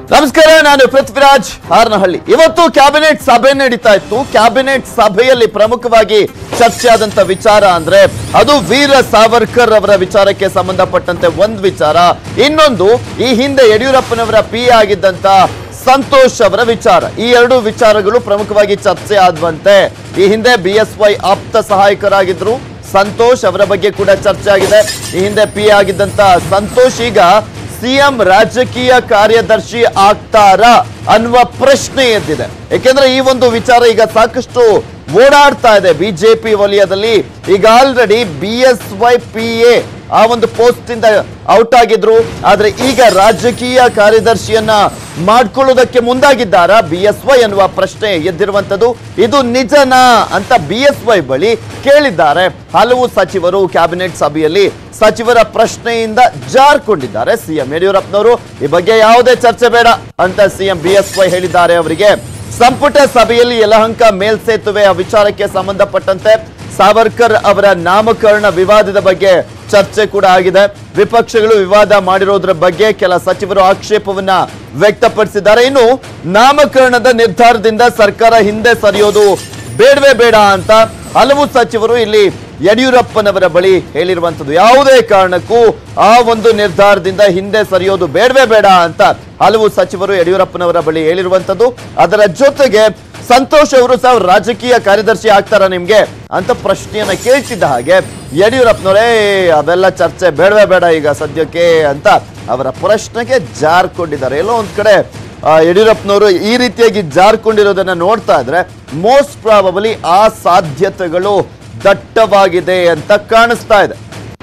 ನಮಸ್ಕಾರ ನಾನು ಪೃಥ್ವಿರಾಜ್ ಹಾರನಹಳ್ಳಿ ಇವತ್ತು ಕ್ಯಾಬಿನೆಟ್ ಸಭೆ ನಡೀತಾ ಇತ್ತು ಕ್ಯಾಬಿನೆಟ್ ಸಭೆಯಲ್ಲಿ ಪ್ರಮುಖವಾಗಿ ಚರ್ಚೆ ಆದಂತ ವಿಚಾರ ಅಂದ್ರೆ ಅದು ವೀರ ಸಾವರ್ಕರ್ ಅವರ ವಿಚಾರಕ್ಕೆ ಸಂಬಂಧಪಟ್ಟಂತೆ ಒಂದು ವಿಚಾರ ಇನ್ನೊಂದು ಈ ಹಿಂದೆ ಯಡಿಯೂರಪ್ಪನವರ ಪಿ ಆಗಿದ್ದಂತ ಸಂತೋಷ್ ಅವರ ವಿಚಾರ ಈ ಎರಡು ವಿಚಾರಗಳು ಪ್ರಮುಖವಾಗಿ ಚರ್ಚೆ ಆದ್ವಂತೆ ಈ ಹಿಂದೆ ಬಿ ಎಸ್ ವೈ ಆಪ್ತ ಸಹಾಯಕರಾಗಿದ್ರು ಸಂತೋಷ್ ಅವರ ಬಗ್ಗೆ ಕೂಡ ಚರ್ಚೆ ಆಗಿದೆ ಈ ಹಿಂದೆ ಪಿ ಆಗಿದ್ದಂತ ಸಂತೋಷ್ ಈಗ ಸಿಎಂ ರಾಜಕೀಯ ಕಾರ್ಯದರ್ಶಿ ಆಗ್ತಾರಾ ಅನ್ನುವ ಪ್ರಶ್ನೆ ಎದ್ದಿದೆ ಯಾಕೆಂದ್ರೆ ಈ ಒಂದು ವಿಚಾರ ಈಗ ಸಾಕಷ್ಟು ಓಡಾಡ್ತಾ ಇದೆ ಬಿಜೆಪಿ ವಲಯದಲ್ಲಿ ಈಗ already B S Y P A ಆ ಒಂದು ಪೋಸ್ಟ್ ಇಂದ ಔಟ್ ಆಗಿದ್ರು ಆದ್ರೆ ಈಗ ರಾಜಕೀಯ ಕಾರ್ಯದರ್ಶಿಯನ್ನ ಮಾಡ್ಕೊಳ್ಳೋದಕ್ಕೆ ಮುಂದಾಗಿದ್ದಾರಾ ಬಿ ಎಸ್ ವೈ ಅನ್ನುವ ಪ್ರಶ್ನೆ ಎದ್ದಿರುವಂತದ್ದು ಇದು ನಿಜನಾ ಅಂತ ಬಿ ಎಸ್ ವೈ ಬಳಿ ಕೇಳಿದ್ದಾರೆ ಹಲವು ಸಚಿವರು ಕ್ಯಾಬಿನೆಟ್ ಸಭೆಯಲ್ಲಿ ಸಚಿವರ ಪ್ರಶ್ನೆಯಿಂದ ಜಾರ್ಕೊಂಡಿದ್ದಾರೆ ಸಿಎಂ ಯಡಿಯೂರಪ್ಪನವರು ಈ ಬಗ್ಗೆ ಯಾವುದೇ ಚರ್ಚೆ ಬೇಡ ಅಂತ ಸಿಎಂ ಬಿ ಎಸ್ ವೈ ಹೇಳಿದ್ದಾರೆ ಅವರಿಗೆ ಸಂಪುಟ ಸಭೆಯಲ್ಲಿ ಯಲಹಂಕ ಮೇಲ್ಸೇತುವೆ ಆ ವಿಚಾರಕ್ಕೆ ಸಂಬಂಧಪಟ್ಟಂತೆ ಸಾವರ್ಕರ್ ಅವರ ನಾಮಕರಣ ವಿವಾದದ ಬಗ್ಗೆ ಚರ್ಚೆ ಕೂಡ ಆಗಿದೆ ವಿಪಕ್ಷಗಳು ವಿವಾದ ಮಾಡಿರೋದ್ರ ಬಗ್ಗೆ ಕೆಲ ಸಚಿವರು ಆಕ್ಷೇಪವನ್ನ ವ್ಯಕ್ತಪಡಿಸಿದ್ದಾರೆ ಇನ್ನು ನಾಮಕರಣದ ನಿರ್ಧಾರದಿಂದ ಸರ್ಕಾರ ಹಿಂದೆ ಸರಿಯೋದು ಬೇಡವೇ ಬೇಡ ಅಂತ ಹಲವು ಸಚಿವರು ಇಲ್ಲಿ ಯಡಿಯೂರಪ್ಪನವರ ಬಳಿ ಹೇಳಿರುವಂತದ್ದು ಯಾವುದೇ ಕಾರಣಕ್ಕೂ ಆ ಒಂದು ನಿರ್ಧಾರದಿಂದ ಹಿಂದೆ ಸರಿಯೋದು ಬೇಡವೇ ಬೇಡ ಅಂತ ಹಲವು ಸಚಿವರು ಯಡಿಯೂರಪ್ಪನವರ ಬಳಿ ಹೇಳಿರುವಂತದ್ದು ಅದರ ಜೊತೆಗೆ ಸಂತೋಷ್ ಅವರು ಸಹ ರಾಜಕೀಯ ಕಾರ್ಯದರ್ಶಿ ಆಗ್ತಾರ ನಿಮ್ಗೆ ಅಂತ ಪ್ರಶ್ನೆಯನ್ನ ಕೇಳ್ತಿದ್ದ ಹಾಗೆ ಯಡಿಯೂರಪ್ಪನವರೇ ಅದೆಲ್ಲ ಚರ್ಚೆ ಬೇಡವೇ ಬೇಡ ಈಗ ಸದ್ಯಕ್ಕೆ ಅಂತ ಅವರ ಪ್ರಶ್ನೆಗೆ ಜಾರ್ಕೊಂಡಿದ್ದಾರೆ ಎಲ್ಲೋ ಒಂದ್ ಕಡೆ ಆ, ಯಡಿಯೂರಪ್ಪನವರು ಈ ರೀತಿಯಾಗಿ ಜಾರ್ಕೊಂಡಿರೋದನ್ನ ನೋಡ್ತಾ ಇದ್ರೆ ಮೋಸ್ಟ್ ಪ್ರಾಬಬಲಿ ಆ ಸಾಧ್ಯತೆಗಳು ದಟ್ಟವಾಗಿದೆ ಅಂತ ಕಾಣಿಸ್ತಾ ಇದೆ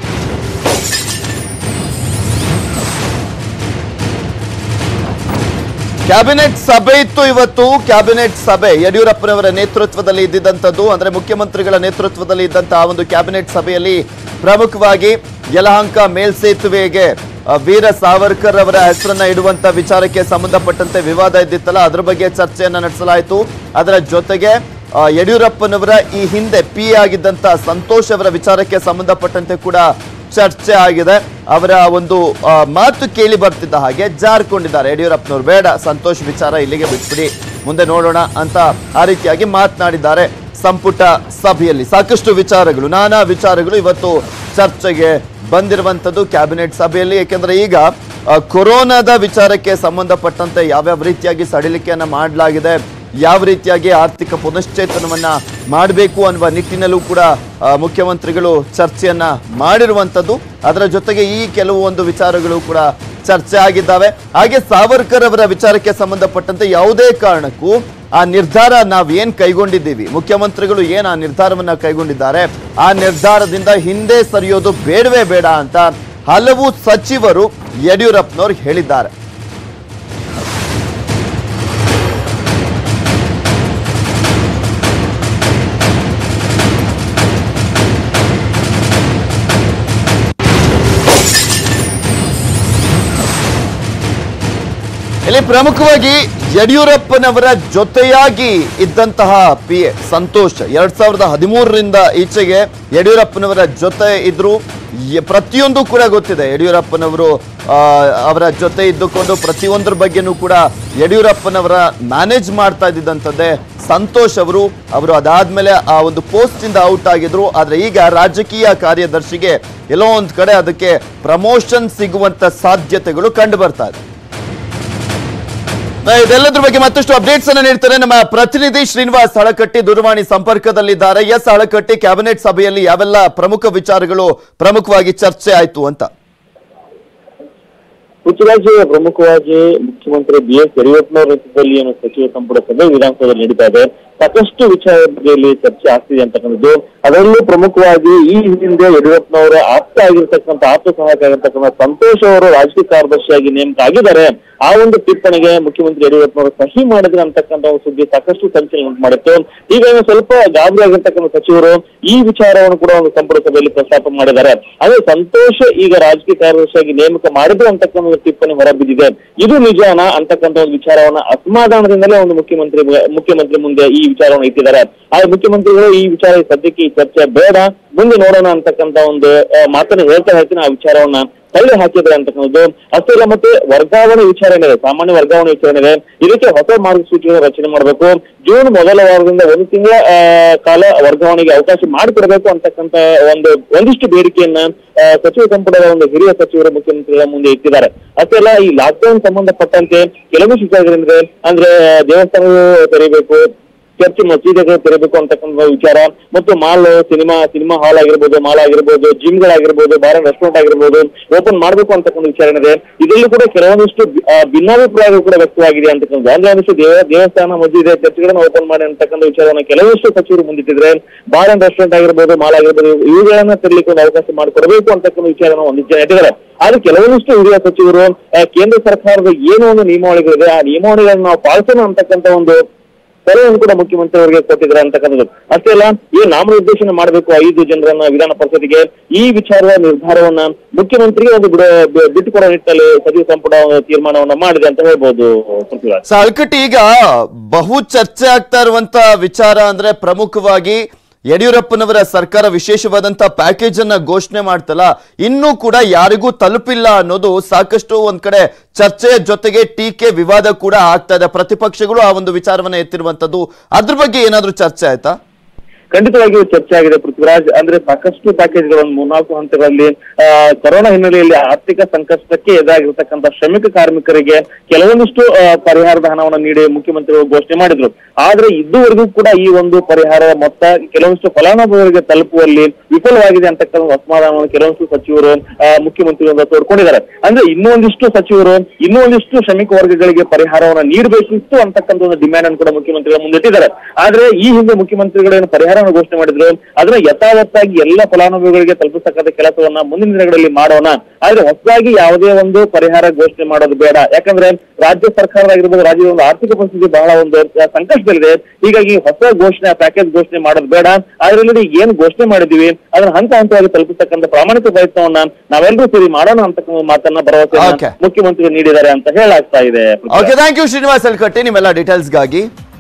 ಕ್ಯಾಬಿನೆಟ್ ಸಭೆ ಇತ್ತು ಇವತ್ತು ಕ್ಯಾಬಿನೆಟ್ ಸಭೆ ಯಡಿಯೂರಪ್ಪನವರ ನೇತೃತ್ವದಲ್ಲಿ ಇದ್ದಿದ್ದಂಥದ್ದು ಅಂದ್ರೆ ಮುಖ್ಯಮಂತ್ರಿಗಳ ನೇತೃತ್ವದಲ್ಲಿ ಇದ್ದಂತಹ ಒಂದು ಕ್ಯಾಬಿನೆಟ್ ಸಭೆಯಲ್ಲಿ ಪ್ರಮುಖವಾಗಿ ಯಲಹಂಕ ಮೇಲ್ಸೇತುವೆಗೆ ಆ, ವೀರ ಸಾವರ್ಕರ್ ಅವರ ಹೆಸರನ್ನ ಇಡುವಂತ ವಿಚಾರಕ್ಕೆ ಸಂಬಂಧಪಟ್ಟಂತೆ ವಿವಾದ ಇದ್ದಿತ್ತಲ್ಲ ಅದ್ರ ಬಗ್ಗೆ ಚರ್ಚೆಯನ್ನ ನಡೆಸಲಾಯಿತು ಅದರ ಜೊತೆಗೆ ಆ, ಯಡಿಯೂರಪ್ಪನವರ ಈ ಹಿಂದೆ ಪಿ ಆಗಿದ್ದಂತ ಸಂತೋಷ್ ಅವರ ವಿಚಾರಕ್ಕೆ ಸಂಬಂಧಪಟ್ಟಂತೆ ಕೂಡ ಚರ್ಚೆ ಆಗಿದೆ ಅವರ ಒಂದು ಆ, ಮಾತು ಕೇಳಿ ಬರ್ತಿದ್ದ ಹಾಗೆ ಜಾರ್ಕೊಂಡಿದ್ದಾರೆ ಯಡಿಯೂರಪ್ಪನವರು ಬೇಡ ಸಂತೋಷ್ ವಿಚಾರ ಇಲ್ಲಿಗೆ ಬಿಟ್ಬಿಡಿ ಮುಂದೆ ನೋಡೋಣ ಅಂತ ಆ ರೀತಿಯಾಗಿ ಮಾತನಾಡಿದ್ದಾರೆ ಸಂಪುಟ ಸಭೆಯಲ್ಲಿ ಸಾಕಷ್ಟು ವಿಚಾರಗಳು ನಾನಾ ವಿಚಾರಗಳು ಇವತ್ತು ಚರ್ಚೆಗೆ ಬಂದಿರುವಂತದ್ದು ಕ್ಯಾಬಿನೆಟ್ ಸಭೆಯಲ್ಲಿ ಏಕೆಂದ್ರೆ ಈಗ ಆ, ಕೊರೋನಾದ ವಿಚಾರಕ್ಕೆ ಸಂಬಂಧಪಟ್ಟಂತೆ ಯಾವ್ಯಾವ ರೀತಿಯಾಗಿ ಸಡಿಲಿಕೆಯನ್ನ ಮಾಡಲಾಗಿದೆ ಯಾವ ರೀತಿಯಾಗಿ ಆರ್ಥಿಕ ಪುನಶ್ಚೇತನವನ್ನ ಮಾಡಬೇಕು ಅನ್ನುವ ನಿಟ್ಟಿನಲ್ಲೂ ಕೂಡ ಆ, ಮುಖ್ಯಮಂತ್ರಿಗಳು ಚರ್ಚೆಯನ್ನ ಮಾಡಿರುವಂಥದ್ದು ಅದರ ಜೊತೆಗೆ ಈ ಕೆಲವು ಒಂದು ವಿಚಾರಗಳು ಕೂಡ ಚರ್ಚೆ ಆಗಿದ್ದಾವೆ ಹಾಗೆ ಸಾವರ್ಕರ್ ಅವರ ವಿಚಾರಕ್ಕೆ ಸಂಬಂಧಪಟ್ಟಂತೆ ಯಾವುದೇ ಕಾರಣಕ್ಕೂ ಆ ನಿರ್ಧಾರ ನಾವ್ ಏನ್ ಕೈಗೊಂಡಿದ್ದೀವಿ ಮುಖ್ಯಮಂತ್ರಿಗಳು ಏನ್ ಆ ನಿರ್ಧಾರವನ್ನ ಕೈಗೊಂಡಿದ್ದಾರೆ ಆ ನಿರ್ಧಾರದಿಂದ ಹಿಂದೆ ಸರಿಯೋದು ಬೇಡವೇ ಬೇಡ ಅಂತ ಹಲವು ಸಚಿವರು ಯಡಿಯೂರಪ್ಪನವ್ರು ಹೇಳಿದ್ದಾರೆ ಇಲ್ಲಿ ಪ್ರಮುಖವಾಗಿ ಯಡಿಯೂರಪ್ಪನವರ ಜೊತೆಯಾಗಿ ಇದ್ದಂತಹ ಪಿ ಎ ಸಂತೋಷ್ ಎರಡ್ ಸಾವಿರದ ಹದಿಮೂರರಿಂದ ಈಚೆಗೆ ಯಡಿಯೂರಪ್ಪನವರ ಜೊತೆ ಇದ್ರು ಯ- ಪ್ರತಿಯೊಂದು ಕೂಡ ಗೊತ್ತಿದೆ ಯಡಿಯೂರಪ್ಪನವರು ಆ, ಅವರ ಜೊತೆ ಇದ್ದುಕೊಂಡು ಪ್ರತಿಯೊಂದರ ಬಗ್ಗೆನೂ ಕೂಡ ಯಡಿಯೂರಪ್ಪನವರ ಮ್ಯಾನೇಜ್ ಮಾಡ್ತಾ ಇದ್ದಿದ್ದಂಥದ್ದೇ ಸಂತೋಷ್ ಅವರು ಅವರು ಅದಾದ್ಮೇಲೆ ಆ ಒಂದು ಪೋಸ್ಟ್ ಇಂದ ಔಟ್ ಆಗಿದ್ರು ಆದ್ರೆ ಈಗ ರಾಜಕೀಯ ಕಾರ್ಯದರ್ಶಿಗೆ ಎಲ್ಲೋ ಒಂದ್ ಕಡೆ ಅದಕ್ಕೆ ಪ್ರಮೋಷನ್ ಸಿಗುವಂತ ಸಾಧ್ಯತೆಗಳು ಕಂಡು ಬರ್ತಾ ಇದೆ ನಾ ಇದೆಲ್ಲದ್ರ ಬಗ್ಗೆ ಮತ್ತಷ್ಟು ಅಪ್ಡೇಟ್ಸ್ ಅನ್ನ ನೀಡ್ತಾರೆ ನಮ್ಮ ಪ್ರತಿನಿಧಿ ಶ್ರೀನಿವಾಸ್ ಹಳಕಟ್ಟಿ ದೂರವಾಣಿ ಸಂಪರ್ಕದಲ್ಲಿದ್ದಾರೆ ಎಸ್ ಹಳಕಟ್ಟಿ ಕ್ಯಾಬಿನೆಟ್ ಸಭೆಯಲ್ಲಿ ಯಾವೆಲ್ಲ ಪ್ರಮುಖ ವಿಚಾರಗಳು ಪ್ರಮುಖವಾಗಿ ಚರ್ಚೆ ಆಯ್ತು ಅಂತ ಪೃಥ್ವಿರಾಜ್ ಪ್ರಮುಖವಾಗಿ ಮುಖ್ಯಮಂತ್ರಿ ಬಿ ಎಸ್ ಯಡಿಯೂರಪ್ಪನವರ ನೇತೃತ್ವದಲ್ಲಿ ಏನು ಸಚಿವ ಸಂಪುಟ ಸಭೆ ವಿಧಾನಸೌಧದಲ್ಲಿ ನಡೀತಾ ಇದೆ ಸಾಕಷ್ಟು ವಿಚಾರದ ಬಗ್ಗೆ ಇಲ್ಲಿ ಚರ್ಚೆ ಆಗ್ತಿದೆ ಅಂತಕ್ಕಂಥದ್ದು ಅದರಲ್ಲೂ ಪ್ರಮುಖವಾಗಿ ಈ ಹಿಂದೆ ಯಡಿಯೂರಪ್ಪನವರ ಆಪ್ತ ಆಗಿರ್ತಕ್ಕಂಥ ಆಪ್ತ ಸಹಾಯಕ ಆಗಿರ್ತಕ್ಕಂಥ ಸಂತೋಷ್ ಅವರು ರಾಜಕೀಯ ಕಾರ್ಯದರ್ಶಿಯಾಗಿ ನೇಮಕ ಆಗಿದ್ದಾರೆ ಆ ಒಂದು ಟಿಪ್ಪಣಿಗೆ ಮುಖ್ಯಮಂತ್ರಿ ಯಡಿಯೂರಪ್ಪನವರು ಸಹಿ ಮಾಡಿದ್ರೆ ಅಂತಕ್ಕಂಥ ಒಂದು ಸುದ್ದಿ ಸಾಕಷ್ಟು ಸಂಚಲನ ಉಂಟು ಮಾಡಿತ್ತು ಈಗ ಇನ್ನು ಸ್ವಲ್ಪ ಗಾಬರಿ ಆಗಿರ್ತಕ್ಕಂಥ ಸಚಿವರು ಈ ವಿಚಾರವನ್ನು ಕೂಡ ಒಂದು ಸಂಪುಟ ಸಭೆಯಲ್ಲಿ ಪ್ರಸ್ತಾಪ ಮಾಡಿದ್ದಾರೆ ಅದೇ ಸಂತೋಷ್ ಈಗ ರಾಜಕೀಯ ಕಾರ್ಯದರ್ಶಿಯಾಗಿ ನೇಮಕ ಮಾಡಿದ್ರು ಅಂತಕ್ಕಂಥ ಒಂದು ಟಿಪ್ಪಣಿ ಹೊರಬಿದ್ದಿದೆ ಇದು ನಿಜಾನ ಅಂತಕ್ಕಂಥ ಒಂದು ವಿಚಾರವನ್ನ ಅಸಮಾಧಾನದಿಂದಲೇ ಒಂದು ಮುಖ್ಯಮಂತ್ರಿ ಮುಖ್ಯಮಂತ್ರಿ ಮುಂದೆ ಈ ವಿಚಾರವನ್ನು ಇಟ್ಟಿದ್ದಾರೆ ಆದ್ರೆ ಮುಖ್ಯಮಂತ್ರಿಗಳು ಈ ವಿಚಾರ ಸದ್ಯಕ್ಕೆ ಈ ಚರ್ಚೆ ಬೇಡ ಮುಂದೆ ನೋಡೋಣ ಅಂತಕ್ಕಂಥ ಒಂದು ಆ, ಮಾತನ್ನ ಹೇಳ್ತಾ ಹೇಳ್ತೀನಿ ಆ ವಿಚಾರವನ್ನ ತಳ್ಳಿ ಹಾಕಿದ್ರೆ ಅಂತಕ್ಕಂಥದ್ದು ಅಷ್ಟೇ ಅಲ್ಲ ಮತ್ತೆ ವರ್ಗಾವಣೆ ವಿಚಾರ ಏನಿದೆ ಸಾಮಾನ್ಯ ವರ್ಗಾವಣೆ ವಿಚಾರ ಏನಿದೆ ಇದಕ್ಕೆ ಹೊಸ ಮಾರ್ಗಸೂಚಿಯನ್ನು ರಚನೆ ಮಾಡಬೇಕು ಜೂನ್ ಮೊದಲ ವಾರದಿಂದ ಒಂದು ತಿಂಗಳ ಆ, ಕಾಲ ವರ್ಗಾವಣೆಗೆ ಅವಕಾಶ ಮಾಡಿಕೊಡಬೇಕು ಅಂತಕ್ಕಂತ ಒಂದು ಒಂದಿಷ್ಟು ಬೇಡಿಕೆಯನ್ನ ಆ, ಸಚಿವ ಸಂಪುಟದ ಒಂದು ಹಿರಿಯ ಸಚಿವರು ಮುಖ್ಯಮಂತ್ರಿಗಳ ಮುಂದೆ ಇಟ್ಟಿದ್ದಾರೆ ಅಷ್ಟೇ ಅಲ್ಲ ಈ ಲಾಕ್ಡೌನ್ ಸಂಬಂಧಪಟ್ಟಂತೆ ಕೆಲವು ವಿಚಾರಗಳಿಂದ ಅಂದ್ರೆ ದೇವಸ್ಥಾನಗಳು ತೆರೀಬೇಕು ಚರ್ಚ್ ಮಸೀದಿಗಳು ತೆರಬೇಕು ಅಂತಕ್ಕಂಥ ವಿಚಾರ ಮತ್ತು ಮಾಲ್ ಸಿನಿಮಾ ಸಿನಿಮಾ ಹಾಲ್ ಆಗಿರ್ಬೋದು ಮಾಲ್ ಆಗಿರ್ಬೋದು ಜಿಮ್ಗಳಾಗಿರ್ಬೋದು ಬಾರ್ ರೆಸ್ಟೋರೆಂಟ್ ಆಗಿರ್ಬೋದು ಓಪನ್ ಮಾಡಬೇಕು ಅಂತಕ್ಕಂಥ ವಿಚಾರ ಏನಿದೆ ಇದರಲ್ಲೂ ಕೂಡ ಕೆಲವೊಂದಿಷ್ಟು ಬಿ- ಆ, ಭಿನ್ನಾಭಿಪ್ರಾಯಗಳು ಕೂಡ ವ್ಯಕ್ತವಾಗಿದೆ ಅಂತಕ್ಕಂಥ ಅಂದ್ರೆ ಒಂದಿಷ್ಟು ದೇವ ದೇವಸ್ಥಾನ ಮಸೀದಿ ಚರ್ಚ್ಗಳನ್ನ ಓಪನ್ ಮಾಡಿ ಅಂತಕ್ಕಂಥ ವಿಚಾರವನ್ನ ಕೆಲವಷ್ಟು ಸಚಿವರು ಮುಂದಿಟ್ಟಿದ್ರೆ ಬಾರ್ ಅಂಡ್ ರೆಸ್ಟೋರೆಂಟ್ ಆಗಿರ್ಬೋದು ಮಾಲ್ ಆಗಿರ್ಬೋದು ಇವುಗಳನ್ನ ತೆರಲಿಕ್ಕೆ ಒಂದು ಅವಕಾಶ ಮಾಡಿಕೊಡಬೇಕು ಅಂತಕ್ಕಂಥ ವಿಚಾರನ ಒಂದಿಷ್ಟು ಜನ ಇಟ್ಟಿದ್ದಾರೆ ಆದ್ರೆ ಕೆಲವೊಂದಿಷ್ಟು ಹಿರಿಯ ಸಚಿವರು ಆ, ಕೇಂದ್ರ ಸರ್ಕಾರದ ಏನು ಒಂದು ನಿಯಮಾವಳಿಗಳಿದೆ ಆ ನಿಯಮಾವಳಿಗಳನ್ನ ನಾವು ಪಾಲಿಸೋಣ ಅಂತಕ್ಕಂಥ ಒಂದು ಸಲಹೆಯನ್ನು ಕೂಡ ಮುಖ್ಯಮಂತ್ರಿ ಅವರಿಗೆ ಕೊಟ್ಟಿದ್ದಾರೆ ಅಂತಕ್ಕಂಥದ್ದು ಅಷ್ಟೇ ಅಲ್ಲ ಈ ನಾಮನಿರ್ದೇಶನ ಮಾಡಬೇಕು ಐದು ಜನರನ್ನ ವಿಧಾನ ಪರಿಷತ್ಗೆ ಈ ವಿಚಾರದ ನಿರ್ಧಾರವನ್ನ ಮುಖ್ಯಮಂತ್ರಿಗೆ ಒಂದು ಬಿಡ ಬಿ- ಬಿಟ್ಟುಕೊಡೋ ನಿಟ್ಟಿನಲ್ಲಿ ಸಚಿವ ಸಂಪುಟ ಒಂದು ತೀರ್ಮಾನವನ್ನ ಮಾಡಿದೆ ಅಂತ ಹೇಳ್ಬೋದು ಪೃಥ್ವಿರಾಜ್ ಸೊ ಅಲ್ಕಟ್ಟಿ ಈಗ ಬಹು ಚರ್ಚೆ ಆಗ್ತಾ ಇರುವಂತ ವಿಚಾರ ಅಂದ್ರೆ ಪ್ರಮುಖವಾಗಿ ಯಡಿಯೂರಪ್ಪನವರ ಸರ್ಕಾರ ವಿಶೇಷವಾದಂತ ಪ್ಯಾಕೇಜ್ ಅನ್ನ ಘೋಷಣೆ ಮಾಡ್ತಲ್ಲ ಇನ್ನೂ ಕೂಡ ಯಾರಿಗೂ ತಲುಪಿಲ್ಲ ಅನ್ನೋದು ಸಾಕಷ್ಟು ಒಂದ್ ಕಡೆ ಚರ್ಚೆಯ ಜೊತೆಗೆ ಟೀಕೆ ವಿವಾದ ಕೂಡ ಆಗ್ತಾ ಇದೆ ಪ್ರತಿಪಕ್ಷಗಳು ಆ ಒಂದು ವಿಚಾರವನ್ನ ಎತ್ತಿರುವಂತದ್ದು ಅದ್ರ ಬಗ್ಗೆ ಏನಾದ್ರೂ ಚರ್ಚೆ ಆಯ್ತಾ ಖಂಡಿತವಾಗಿಯೂ ಚರ್ಚೆ ಆಗಿದೆ ಪೃಥ್ವಿರಾಜ್ ಅಂದ್ರೆ ಸಾಕಷ್ಟು ಪ್ಯಾಕೇಜ್ಗಳು ಒಂದು ಮೂರ್ನಾಲ್ಕು ಹಂತಗಳಲ್ಲಿ ಆ, ಕೊರೋನಾ ಹಿನ್ನೆಲೆಯಲ್ಲಿ ಆರ್ಥಿಕ ಸಂಕಷ್ಟಕ್ಕೆ ಎದುರಾಗಿರ್ತಕ್ಕಂಥ ಶ್ರಮಿಕ ಕಾರ್ಮಿಕರಿಗೆ ಕೆಲವೊಂದಿಷ್ಟು ಆ, ಪರಿಹಾರದ ಹಣವನ್ನು ನೀಡಿ ಮುಖ್ಯಮಂತ್ರಿಗಳು ಘೋಷಣೆ ಮಾಡಿದ್ರು ಆದ್ರೆ ಇದುವರೆಗೂ ಕೂಡ ಈ ಒಂದು ಪರಿಹಾರ ಮೊತ್ತ ಕೆಲವೊಂದಿಷ್ಟು ಫಲಾನುಭವಿಗಳಿಗೆ ತಲುಪುವಲ್ಲಿ ವಿಫಲವಾಗಿದೆ ಅಂತಕ್ಕಂಥ ಅಸಮಾಧಾನವನ್ನು ಕೆಲವೊಂದಿಷ್ಟು ಸಚಿವರು ಆ, ಮುಖ್ಯಮಂತ್ರಿಗಳಿಂದ ತೋಡ್ಕೊಂಡಿದ್ದಾರೆ ಅಂದ್ರೆ ಇನ್ನೂ ಒಂದಿಷ್ಟು ಸಚಿವರು ಇನ್ನೂ ಒಂದಿಷ್ಟು ಶ್ರಮಿಕ ವರ್ಗಗಳಿಗೆ ಪರಿಹಾರವನ್ನು ನೀಡಬೇಕಿತ್ತು ಅಂತಕ್ಕಂಥ ಒಂದು ಡಿಮ್ಯಾಂಡ್ ಅನ್ನು ಕೂಡ ಮುಖ್ಯಮಂತ್ರಿಗಳ ಮುಂದಿಟ್ಟಿದ್ದಾರೆ ಆದ್ರೆ ಈ ಹಿಂದೆ ಮುಖ್ಯಮಂತ್ರಿಗಳು ಏನು ಪರಿಹಾರವನ್ನು ಘೋಷಣೆ ಮಾಡಿದ್ರು ಅದನ್ನ ಯಥಾವತ್ತಾಗಿ ಎಲ್ಲ ಫಲಾನುಭವಿಗಳಿಗೆ ತಲುಪಿಸತಕ್ಕಂಥ ಕೆಲಸವನ್ನ ಮುಂದಿನ ದಿನಗಳಲ್ಲಿ ಮಾಡೋಣ ಆದ್ರೆ ಹೊಸದಾಗಿ ಯಾವುದೇ ಒಂದು ಪರಿಹಾರ ಘೋಷಣೆ ಮಾಡೋದು ಬೇಡ ಯಾಕಂದ್ರೆ ರಾಜ್ಯ ಸರ್ಕಾರದಾಗಿರ್ಬೋದು ರಾಜ್ಯದ ಒಂದು ಆರ್ಥಿಕ ಪರಿಸ್ಥಿತಿ ಬಹಳ ಒಂದು ಸಂಕಷ್ಟದಲ್ಲಿದೆ ಹೀಗಾಗಿ ಹೊಸ ಘೋಷಣೆ ಪ್ಯಾಕೇಜ್ ಘೋಷಣೆ ಮಾಡೋದು ಬೇಡ ಆದ್ರಲ್ಲಿ ಏನ್ ಘೋಷಣೆ ಮಾಡಿದೀವಿ ಅದನ್ನ ಹಂತ ಹಂತವಾಗಿ ತಲುಪಿಸತಕ್ಕಂಥ ಪ್ರಾಮಾಣಿಕ ಪ್ರಯತ್ನವನ್ನ ನಾವೆಲ್ಲರೂ ಸೇರಿ ಮಾಡೋಣ ಅಂತಕ್ಕಂಥ ಮಾತನ್ನ Okay. ಭರವಸೆ ಮುಖ್ಯಮಂತ್ರಿಗಳು ನೀಡಿದ್ದಾರೆ ಅಂತ ಹೇಳಾಗ್ತಾ ಇದೆ okay thank you Srinivas Alkatti ನಿಮ್ಮೆಲ್ಲ ಡೀಟೇಲ್ಸ್ಗಾಗಿ